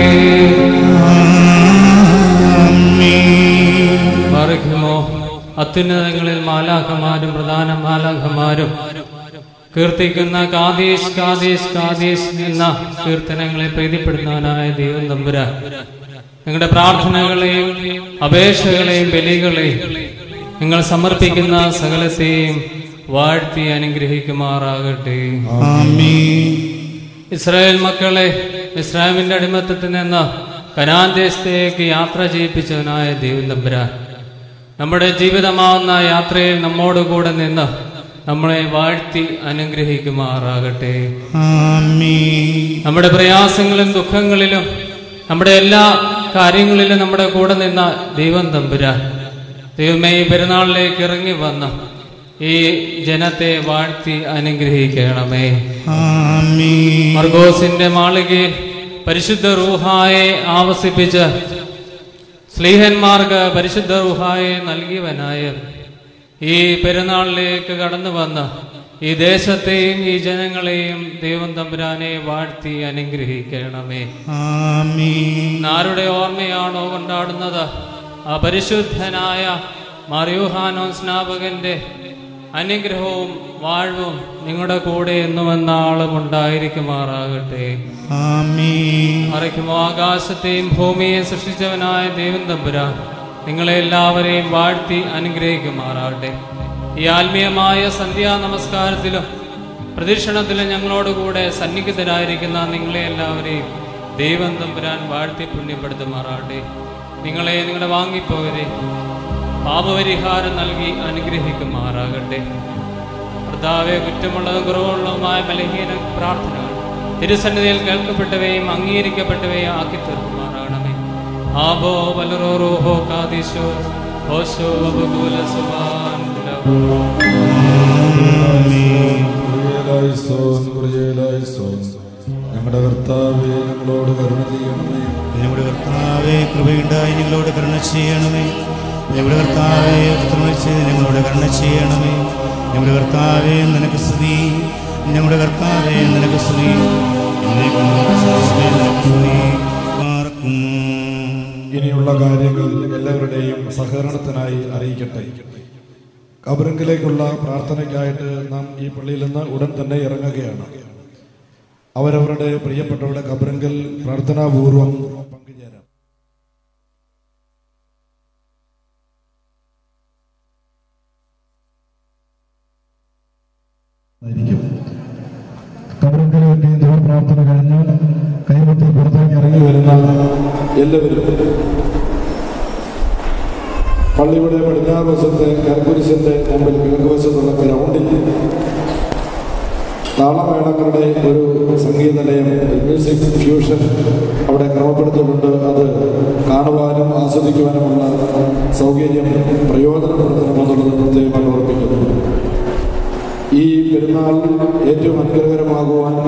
പറയുമോ അത്യുന്നതങ്ങളിൽ മാലാഖമാരും പ്രധാന മാലാഖമാരും കീർത്തിക്കുന്ന കാതീഷ് കാതീഷ് കാതീഷ് എന്ന കീർത്തനങ്ങളെ പ്രീതിപ്പെടുന്നവനായ ദൈവം തമ്പുരാൻ നിങ്ങളുടെ പ്രാർത്ഥനകളെയും അപേക്ഷകളെയും ബലികളെയും നിങ്ങൾ സമർപ്പിക്കുന്ന സകലത്തെയും വാഴ്ത്തി അനുഗ്രഹിക്കുമാറാകട്ടെ ഇസ്രായേൽ മക്കളെ ഇസ്രായേലിന്റെ അടിമത്തത്തിൽ നിന്ന് കനാൻ ദേശത്തേക്ക് യാത്ര ചെയ്യിപ്പിച്ചവനായ ദൈവം തമ്പുരാൻ നമ്മുടെ ജീവിതമാവുന്ന യാത്രയിൽ നമ്മോട് കൂടെ നിന്ന് നമ്മളെ വാഴ്ത്തി അനുഗ്രഹിക്കുമാറാകട്ടെ നമ്മുടെ പ്രയാസങ്ങളിലും ദുഃഖങ്ങളിലും നമ്മുടെ എല്ലാ കാര്യങ്ങളിലും നമ്മുടെ കൂടെ നിന്ന ദൈവം തമ്പുരാൻ ദൈവമേ ഈ പെരുന്നാളിലേക്ക് ഇറങ്ങി വന്ന ഈ ജനത്തെ വാഴ്ത്തി അനുഗ്രഹിക്കണമേ മർഗോസിന്റെ മാളികയിൽ പരിശുദ്ധ റൂഹായെ ആവസിപ്പിച്ച് സ്ലീഹന്മാർക്ക് പരിശുദ്ധ റൂഹായെ നൽകിയവനായ ഈ പെരുന്നാളിലേക്ക് കടന്നു വന്ന ഈ ദേശത്തെയും ഈ ജനങ്ങളെയും ദൈവം തമ്പുരാനെ വാഴ്ത്തി അനുഗ്രഹിക്കണമേ ആരുടെ ഓർമ്മയാണോ കൊണ്ടാടുന്നത് ആ പരിശുദ്ധനായ മറിയുഹാനോ സ്നാപകന്റെ അനുഗ്രഹവും വാഴ്വും നിങ്ങളുടെ കൂടെ എന്നുമെന്നാളും ഉണ്ടായിരിക്കുമാറാകട്ടെ മറയ്ക്കുമോ ആകാശത്തെയും ഭൂമിയെയും സൃഷ്ടിച്ചവനായ ദൈവം തമ്പുരാൻ നിങ്ങളെ എല്ലാവരെയും വാഴ്ത്തി അനുഗ്രഹിക്കുമാറാകട്ടെ ഈ ആത്മീയമായ സന്ധ്യാ നമസ്കാരത്തിലും പ്രദക്ഷിണത്തിലും ഞങ്ങളോടുകൂടെ സന്നിഹിതരായിരിക്കുന്ന നിങ്ങളെ എല്ലാവരെയും ദൈവം തമ്പുരാൻ വാഴ്ത്തി പുണ്യപ്പെടുത്തുമാറാകട്ടെ നിങ്ങളെ നിങ്ങളുടെ വാങ്ങിപ്പോവരെ പാപപരിഹാരം നൽകി അനുഗ്രഹിക്കുമാറാകട്ടെ കർത്താവെ കുറ്റമുള്ളതും കുറവുള്ളതുമായ ബലഹീന പ്രാർത്ഥനകൾ തിരുസന്നിധിയിൽ കേൾക്കപ്പെട്ടവയും അംഗീകരിക്കപ്പെട്ടവയും ആക്കി തീർക്കുമാറാകണമേ ആബോ വലറോ റോഹോ കാദിശോ ഹോശോ ബകുല സുബാൻ ഞങ്ങളുടെ കർത്താവെ ഞങ്ങളോട് കരുണ ചെയ്യണമേ ഞങ്ങളുടെ കർത്താവെ കൃപയുണ്ടായി ഞങ്ങളോട് കരുണ ചെയ്യണമേ ഞങ്ങളുടെ കർത്താവെ കരുണ ചെയ്ത് ഞങ്ങളോട് കരുണ ചെയ്യണമേ ഞങ്ങളുടെ കർത്താവെ നിനക്ക് സ്തുതി ഞങ്ങളുടെ കർത്താവെ നിനക്ക് സ്തുതി എന്നേക്കും നിനക്ക് സ്തുതി. പാർക്കുന്നു. ഇനിയുള്ള കാര്യങ്ങൾ എല്ലാവരുടെയും സഹകരണത്തിനായി അറിയിക്കട്ടെ കബറിങ്കിലേക്കുള്ള പ്രാർത്ഥനയ്ക്കായിട്ട് നാം ഈ പള്ളിയിൽ നിന്ന് ഉടൻ തന്നെ ഇറങ്ങുകയാണ് അവരവരുടെ പ്രിയപ്പെട്ടവരുടെ കബറിങ്കൽ പ്രാർത്ഥനാപൂർവം പങ്കുചേരാം ആയിരിക്കും കബറിങ്കലിന് വേണ്ടി ദൈവ പ്രാർത്ഥന കഴിഞ്ഞ് കൈമുത്തി പുറത്തേക്ക് ഇറങ്ങി വരുന്ന എല്ലാവരും പള്ളിയുടെ പടിഞ്ഞാറ് വശത്തെ കരക്കുരിശന്റെ മുമ്പിൽ കിഴക്കുവശത്തുള്ള ഗ്രൗണ്ടിൽ താളമേളങ്ങളുടെ ഒരു സംഗീതലയം മ്യൂസിക് ഫ്യൂഷൻ അവിടെ ക്രമപ്പെടുത്തിയിട്ടുണ്ട് അത് കാണുവാനും ആസ്വദിക്കുവാനുമുള്ള സൗകര്യം പ്രയോജനപ്പെടുത്തണമെന്നുള്ളത് പ്രത്യേകമായി ഓർപ്പിക്കുന്നു ഈ പെരുന്നാൾ ഏറ്റവും അനുഗ്രഹകരമാകുവാൻ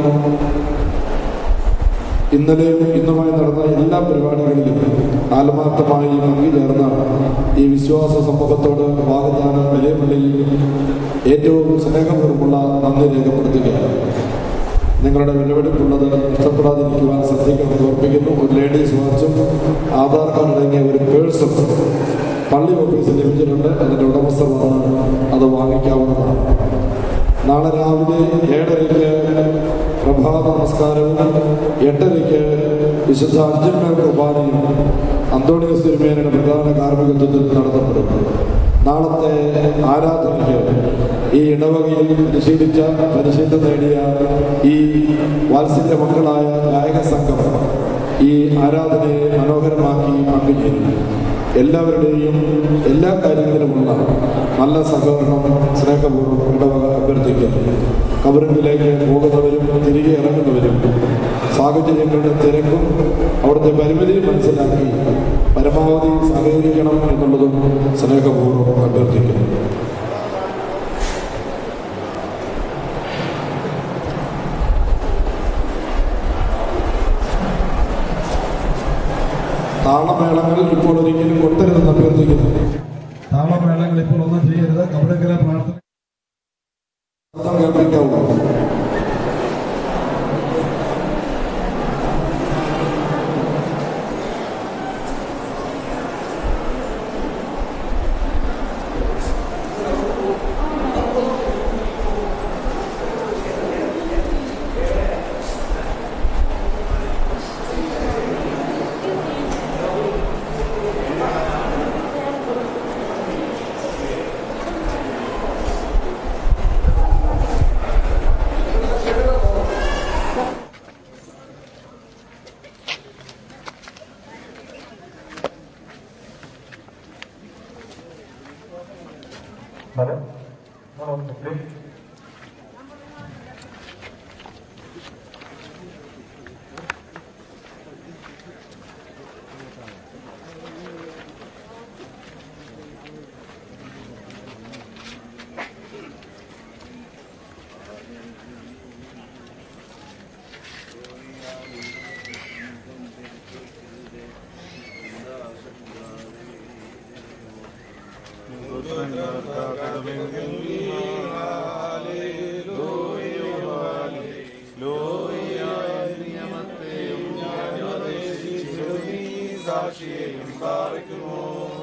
ഇന്നലെയും ഇന്നുമായി നടന്ന എല്ലാ പരിപാടികളിലും ആത്മാർത്ഥമായി പങ്കുചേർന്ന ഈ വിശ്വാസ സമൂഹത്തോട് വാഗ്ദാനം വിലയപ്പള്ളി ഏറ്റവും സ്നേഹപൂർവ്വമുള്ള നന്ദി രേഖപ്പെടുത്തുകയാണ് നിങ്ങളുടെ വിലവെടുപ്പുള്ളത് നഷ്ടപ്പെടാതിരിക്കുവാൻ ശ്രദ്ധിക്കണമെന്ന് ഓർപ്പിക്കുന്നു ഒരു ലേഡീസ് വാച്ചും ആധാർ കാർഡ് അടങ്ങിയ ഒരു പേഴ്സും പള്ളി ഓഫീസിൽ ലഭിച്ചിട്ടുണ്ട് അതിൻ്റെ ഉടമസ്ഥർ വന്ന് അത് വാങ്ങിക്കാവുന്നതാണ് നാളെ രാവിലെ ഏഴരയ്ക്ക് പ്രഭാത നമസ്കാരവും എട്ടരയ്ക്ക് വിശുദ്ധ അഞ്ചന്മേൽ കുർബാനയും അന്തോണിയസ് തിരുമേനയുടെ പ്രധാന കാർമ്മികത്വത്തിൽ നടത്തപ്പെടും നാളത്തെ ആരാധനയ്ക്ക് ഈ ഇടവകയിൽ പരിശീലിച്ച പരിശീലനം നേടിയ ഈ വാത്സല്യ മക്കളായ ഗായക സംഘം ഈ ആരാധനയെ മനോഹരമാക്കി പങ്കുചേരുന്നു എല്ലാവരുടെയും എല്ലാ കാര്യങ്ങളിലുമുള്ള നല്ല സഹകരണം സ്നേഹപൂർവ്വം ഇടവക അഭ്യർത്ഥിക്കുന്നു കബറിങ്കിലേക്ക് പോകുന്നവരും തിരികെ ഇറങ്ങുന്നവരും സാഹചര്യങ്ങളുടെ തിരക്കും അവിടുത്തെ പരിമിതിയും മനസ്സിലാക്കി പരമാവധി സഹകരിക്കണം എന്നുള്ളതും സ്നേഹപൂർവ്വം അഭ്യർത്ഥിക്കുന്നു താളമേളങ്ങൾ ഇപ്പോൾ ഒരിക്കലും കൊട്ടരുതെന്ന് അഭ്യർത്ഥിക്കുന്നു താളമേളങ്ങൾ ഇപ്പോൾ ഒന്നും ചെയ്യരുത് കബറക്കല പ്രാർത്ഥന കേൾപ്പിക്കാവൂ സാക്ഷിയെയും പാറിക്കുമോ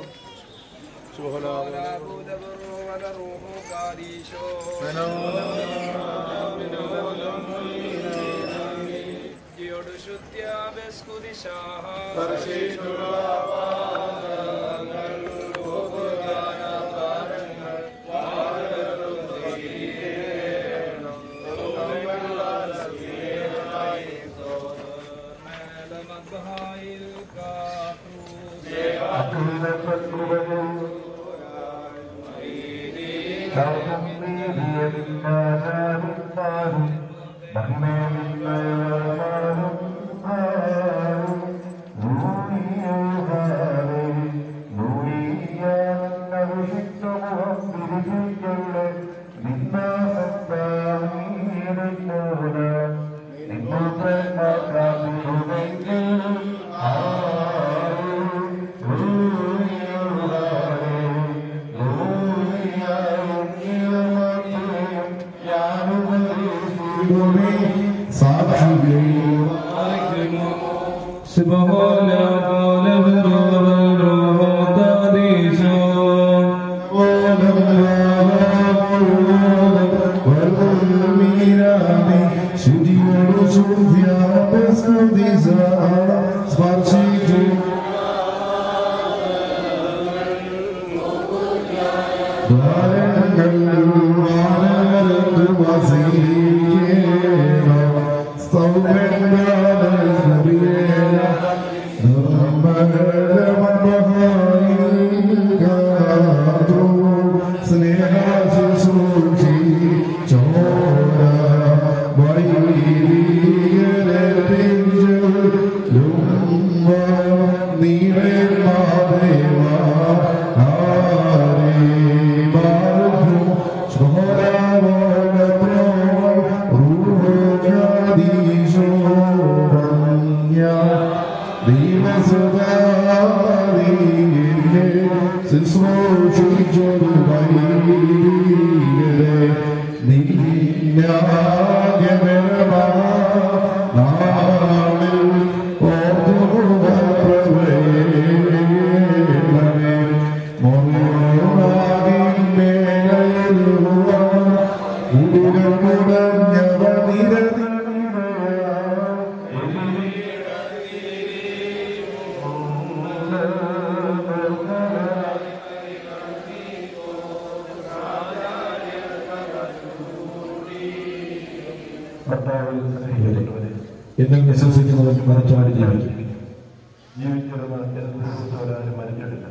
എന്നും വിശ്വസിക്കുന്നവൻ മരിച്ചാടി ജീവിക്കും ജീവിച്ചിരുന്ന് എന്ത് വിശ്വസിച്ചവരാരും മരിച്ചിട്ടില്ല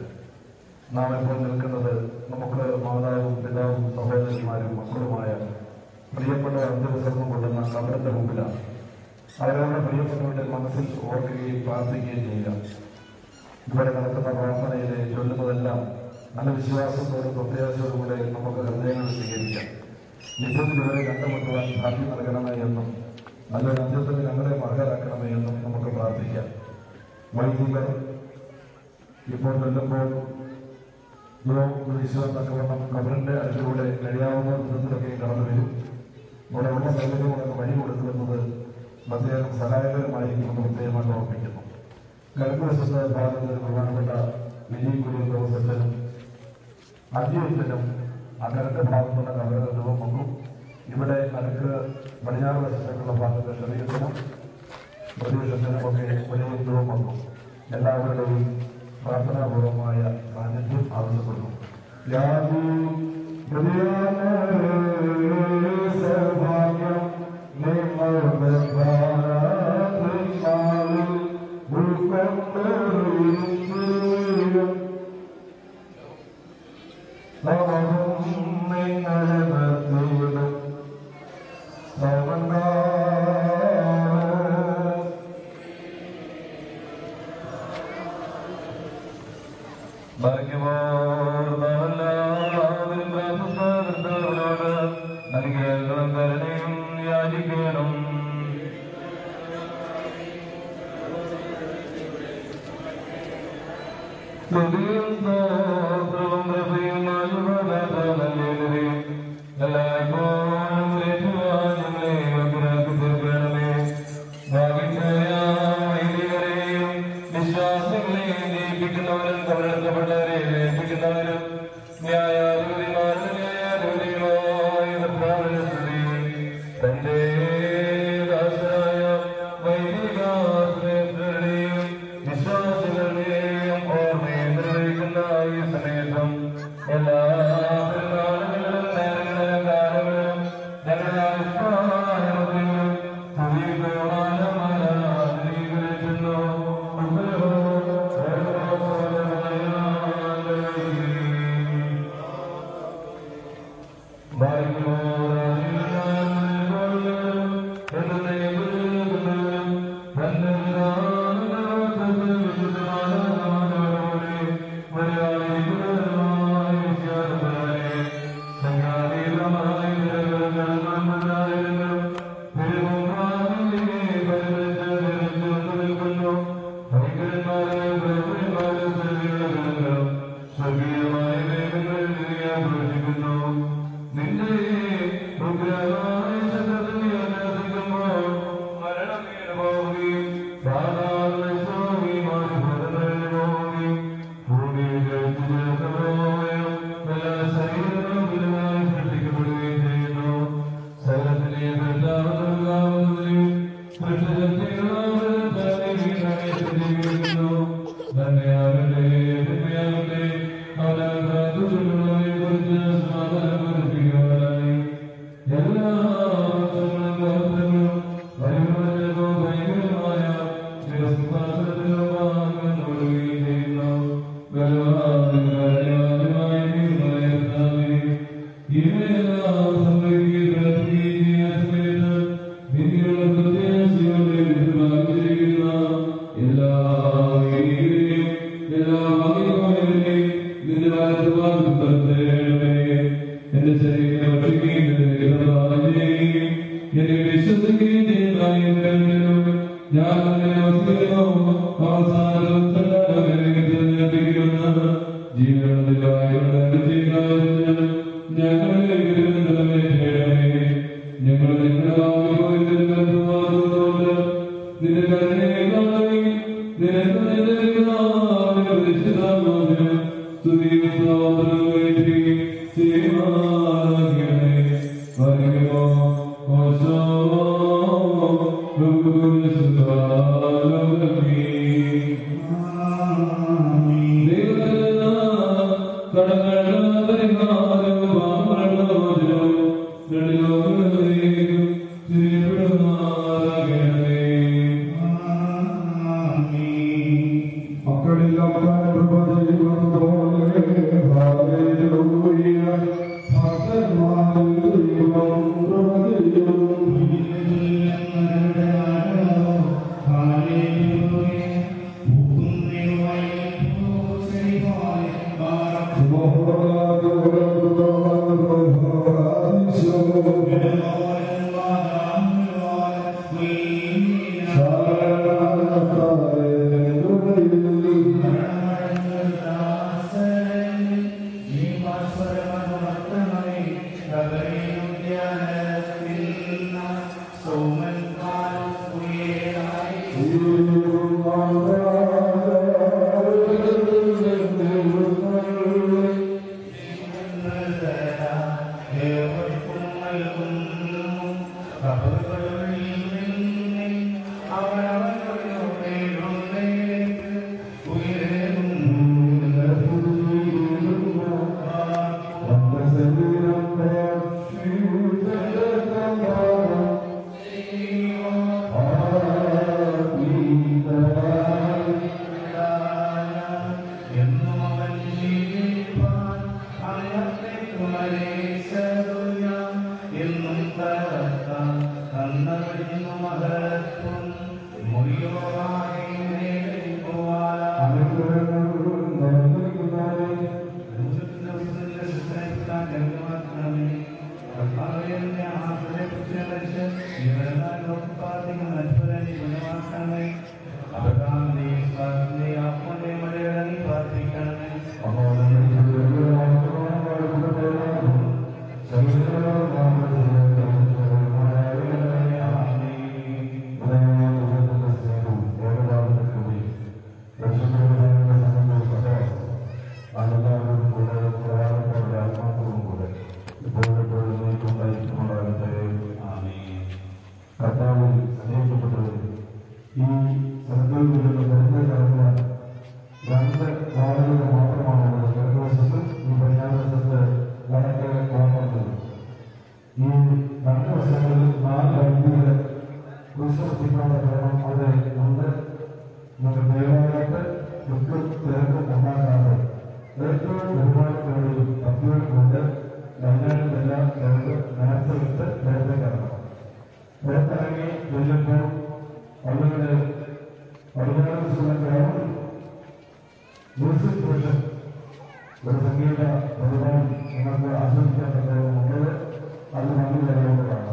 നാം ഇപ്പോൾ നിൽക്കുന്നത് നമുക്ക് മാതാവും പിതാവും സഹോദരിമാരും മക്കളുമായ പ്രിയപ്പെട്ട അന്ത്യവിസർമ്മം കൊള്ളുന്ന കബറിന്റെ മുമ്പിലാണ് അവരവരുടെ പ്രിയപ്പെട്ടവരുടെ മനസ്സിൽ ഓർക്കുകയും പ്രാർത്ഥിക്കുകയും ചെയ്യുക ഇവിടെ നടക്കുന്ന പ്രാർത്ഥനയിലെ ചൊല്ലുന്നതെല്ലാം നല്ല വിശ്വാസത്തോടും പ്രത്യാശയോടുകൂടെ നമുക്ക് ഹൃദയങ്ങൾ സ്വീകരിക്കാം നിത്യത്തിൽ ഇവരെ കണ്ടുമുട്ടുവാൻ ഭാഗ്യം നൽകണമേ എന്നും നല്ലൊരു അന്ത്യത്തിന് ഞങ്ങളെ മകരാക്കണമേ എന്നും നമുക്ക് പ്രാർത്ഥിക്കാം വൈദികർ ഇപ്പോൾ ചെല്ലുമ്പോൾ തക്കവണ്ണം കബറിന്റെ അടുത്തിലൂടെ കഴിയാവുന്ന വിധത്തിലൊക്കെ കടന്നു വരും ഇവിടെ ഉള്ള സൗകര്യങ്ങളൊക്കെ വഴി കൊടുക്കുന്നത് പ്രത്യേകം സഹായകരമായിരിക്കുമെന്ന് പ്രത്യേകമായിട്ട് ഓർമ്മിക്കുന്നു കരുപ്പുവശത്ത് ഭാഗത്ത് പ്രധാനപ്പെട്ട വിജയ് കുര്യൻ ദിവസത്തിനും അന്ത്യത്തിനും അകരന്റെ ഭാഗത്തുള്ള കബറുകൾ രൂപം വന്നു ഇവിടെ നടുക്ക് പടിഞ്ഞാറ് വശത്തേക്കുള്ള ഭാഗത്ത് ശരീരത്തിനും പ്രതീക്ഷത്തിനുമൊക്കെ വലിയ രൂപം വന്നു എല്ലാവരുടെയും പ്രാർത്ഥനാപൂർവമായ സാന്നിധ്യം ആവശ്യപ്പെടുന്നു യാതൊരു സൗഭാഗ്യം നിങ്ങളുടെ പ്രാർത്ഥനയിൽ ഉൾക്കൊണ്ടിരിക്കും നവവും നിങ്ങളെ നിർത്തിയിടും സൗമന്ദ യാചിക്കണം സ്തുതിയും സ്തോത്രവും കൃപയും ആയുധ ജീവിക്കുന്നവനും കബറടക്കപ്പെട്ടവരെ ലയിപ്പിക്കുന്നവനും ന്യായാധിപതിമാരുടെ ന്യായാധിപതികളായ കർത്താവിന് സ്തുതി. തന്റെ ദാസരായ വൈദികാശ്രയസ്ഥരുടെയും വിശ്വാസികളുടെയും ഓർമ്മയെ നിർവഹിക്കുന്ന ഈ സമയത്തും എല്ലാ പെരുന്നാളുകളിലും നേരങ്ങളിലും കാലങ്ങളിലും ഞങ്ങളുടെ ആയുഷ്കാലത്തിലും സ്തുതിക്കോടാനമനാഗ്രഹിക്കുന്നു സ്വർഗീയമായ മേഘങ്ങളിൽ ഞാൻ പ്രവചിക്കുന്നു നിന്റെ ഉഗ്രമായ ശബ്ദത്തിൽ ആരാധിക്കുമ്പോൾ മരണം വീണ് പോവുകയും സാധാരണ സ്വാമിയുമായി ഭരതനായി പോവുകയും ഭൂമിയിലെ ചേർന്നപോയും എല്ലാ ശരീരങ്ങളും വലുതായി സൃഷ്ടിക്കപ്പെടുകയും ചെയ്യുന്നു സകലത്തിലെ എല്ലാവരും സൃഷ്ടിക്കുന്നു തന്നെ അവരുടെ തിന്മയാകട്ടെ അവരുടെ ദുഷ്ടങ്ങളെ കുറിച്ച് സമാധാനപ്പെടുത്തിക്കുവാനായി എല്ലാ വർഷങ്ങളും പ്രവർത്തനങ്ങളും പരിപാലനവും ഭയങ്കരമായ നിരസിംഹാസനത്തിലും വാങ്ങുകയും ചെയ്യുന്നു ബലവാനായ കർത്താവേ, ഇവയെല്ലാം സംഭവിക്കുകയും ചെയ്യുന്ന സമയത്ത് നിങ്ങളുടെ പ്രത്യാശയോടെ എതിർഭാഗിച്ചിരിക്കുന്ന എല്ലാ വീരെയും എല്ലാ വകയോരെയും നിന്റെ വലതുഭാഗത്ത് നിർത്തേണമേ. എന്റെ ശരീരം ഭക്ഷിക്കുകയും എന്റെ ഹൃദയം ചെയ്യുകയും എന്നെ വിശ്വസിക്കുകയും ചെയ്യുന്ന എന്റെ ഉള്ളിലും ഞാൻ നിന്നെ വസിക്കുന്നു. അവസാനം തിരഞ്ഞെടുപ്പിക്കുന്ന ജീവനത്തിലായുള്ള ജീവനായ ഞങ്ങളെ നിറവേറ്റണമേ ഞങ്ങൾ നിങ്ങളുടെ ആഗ്രഹത്തോട് നിന്റെ കരുണയായി നിനക്ക് സ്തുതിയും സ്വാതന്ത്ര്യം ചെയ്യുവാനാകണമേ വരുമോ ഓശോ Thank you. മറ്റൊരു കൊണ്ട് വൈകുന്നേരത്തെല്ലാം നമുക്ക് നേരത്തെ വിട്ട് നേരത്തെ കിടക്കണം പുറത്തിറങ്ങി ചെല്ലുമ്പോൾ അവരുടെ വൈകുന്നേരം മ്യൂസിക് പ്രൊഷൻ ഒരു സംഗീത പരിപാടി നിങ്ങൾക്ക് ആസ്വദിക്കാൻ പറ്റുന്നത് അത് നന്ദി തരുന്നതാണ്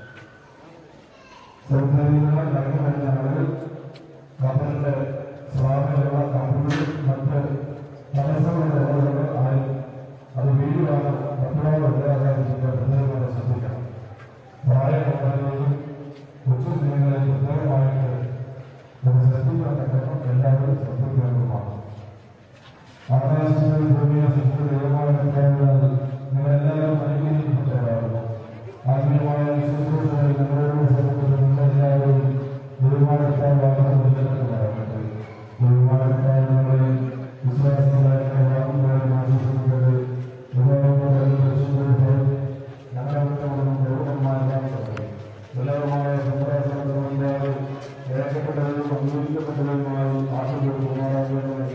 സർക്കാരികളെ കടന്നു വരുന്ന ആളുകൾ കപ്പലിന്റെ സ്വാധീനമുള്ള കമ്പനികൾ മറ്റ് തടസ്സങ്ങളുള്ള ആയി അത് വീടുമാണ് മറ്റുള്ളവർ ഒഴിവാക്കാതിരിക്കുക പ്രത്യേകമായി ശ്രദ്ധിക്കണം പ്രായമുള്ളവരെയും കൊച്ചു കുഞ്ഞുങ്ങളെയും പ്രത്യേകമായിട്ട് നമ്മൾ ശ്രദ്ധിക്കാൻ പറ്റണം എല്ലാവരും ശ്രദ്ധിക്കേണ്ടതുമാണ് ആകാശത്തിൽ ഭൂമിയെ സൃഷ്ടി ദൈവമായ കർത്താവിനാൽ നിങ്ങളെല്ലാവരും അനുഗ്രഹിക്കപ്പെട്ടവരാകുന്നു ആത്മീയമായ ശുശ്രൂഷകളിൽ നിങ്ങളോട് സമൂഹത്തിൽ നിങ്ങളെല്ലാവരും ദൈവമായ കർത്താവ് വാഗ്ദത്തപ്പെട്ടവരാകട്ടെ ദൈവമായ കർത്താവ് നിങ്ങളെ വിശ്വാസങ്ങളായ വാഗ്ദാനം ആശംസിക്കട്ടെ എല്ലാവരുമായ സമ്പ്രദായങ്ങളില്ലാതെ ഏകപ്പെട്ടവരും അംഗീകരിക്കപ്പെട്ടവരുമായി ആശീർവദിക്കുമാറാകട്ടെ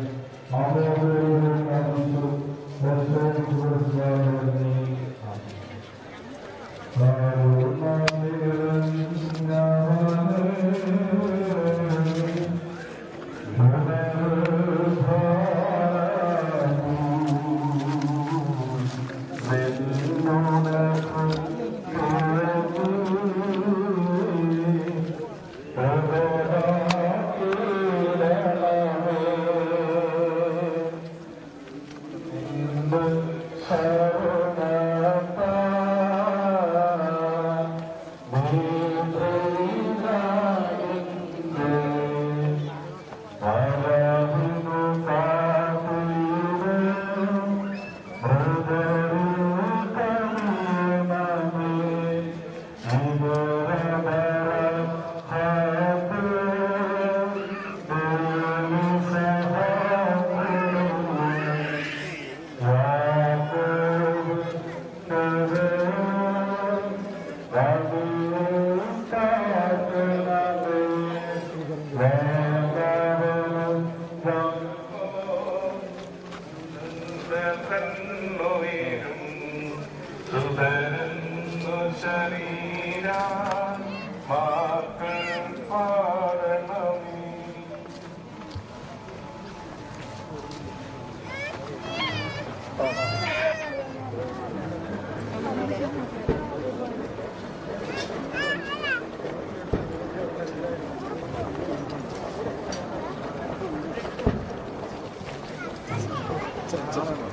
Thank you.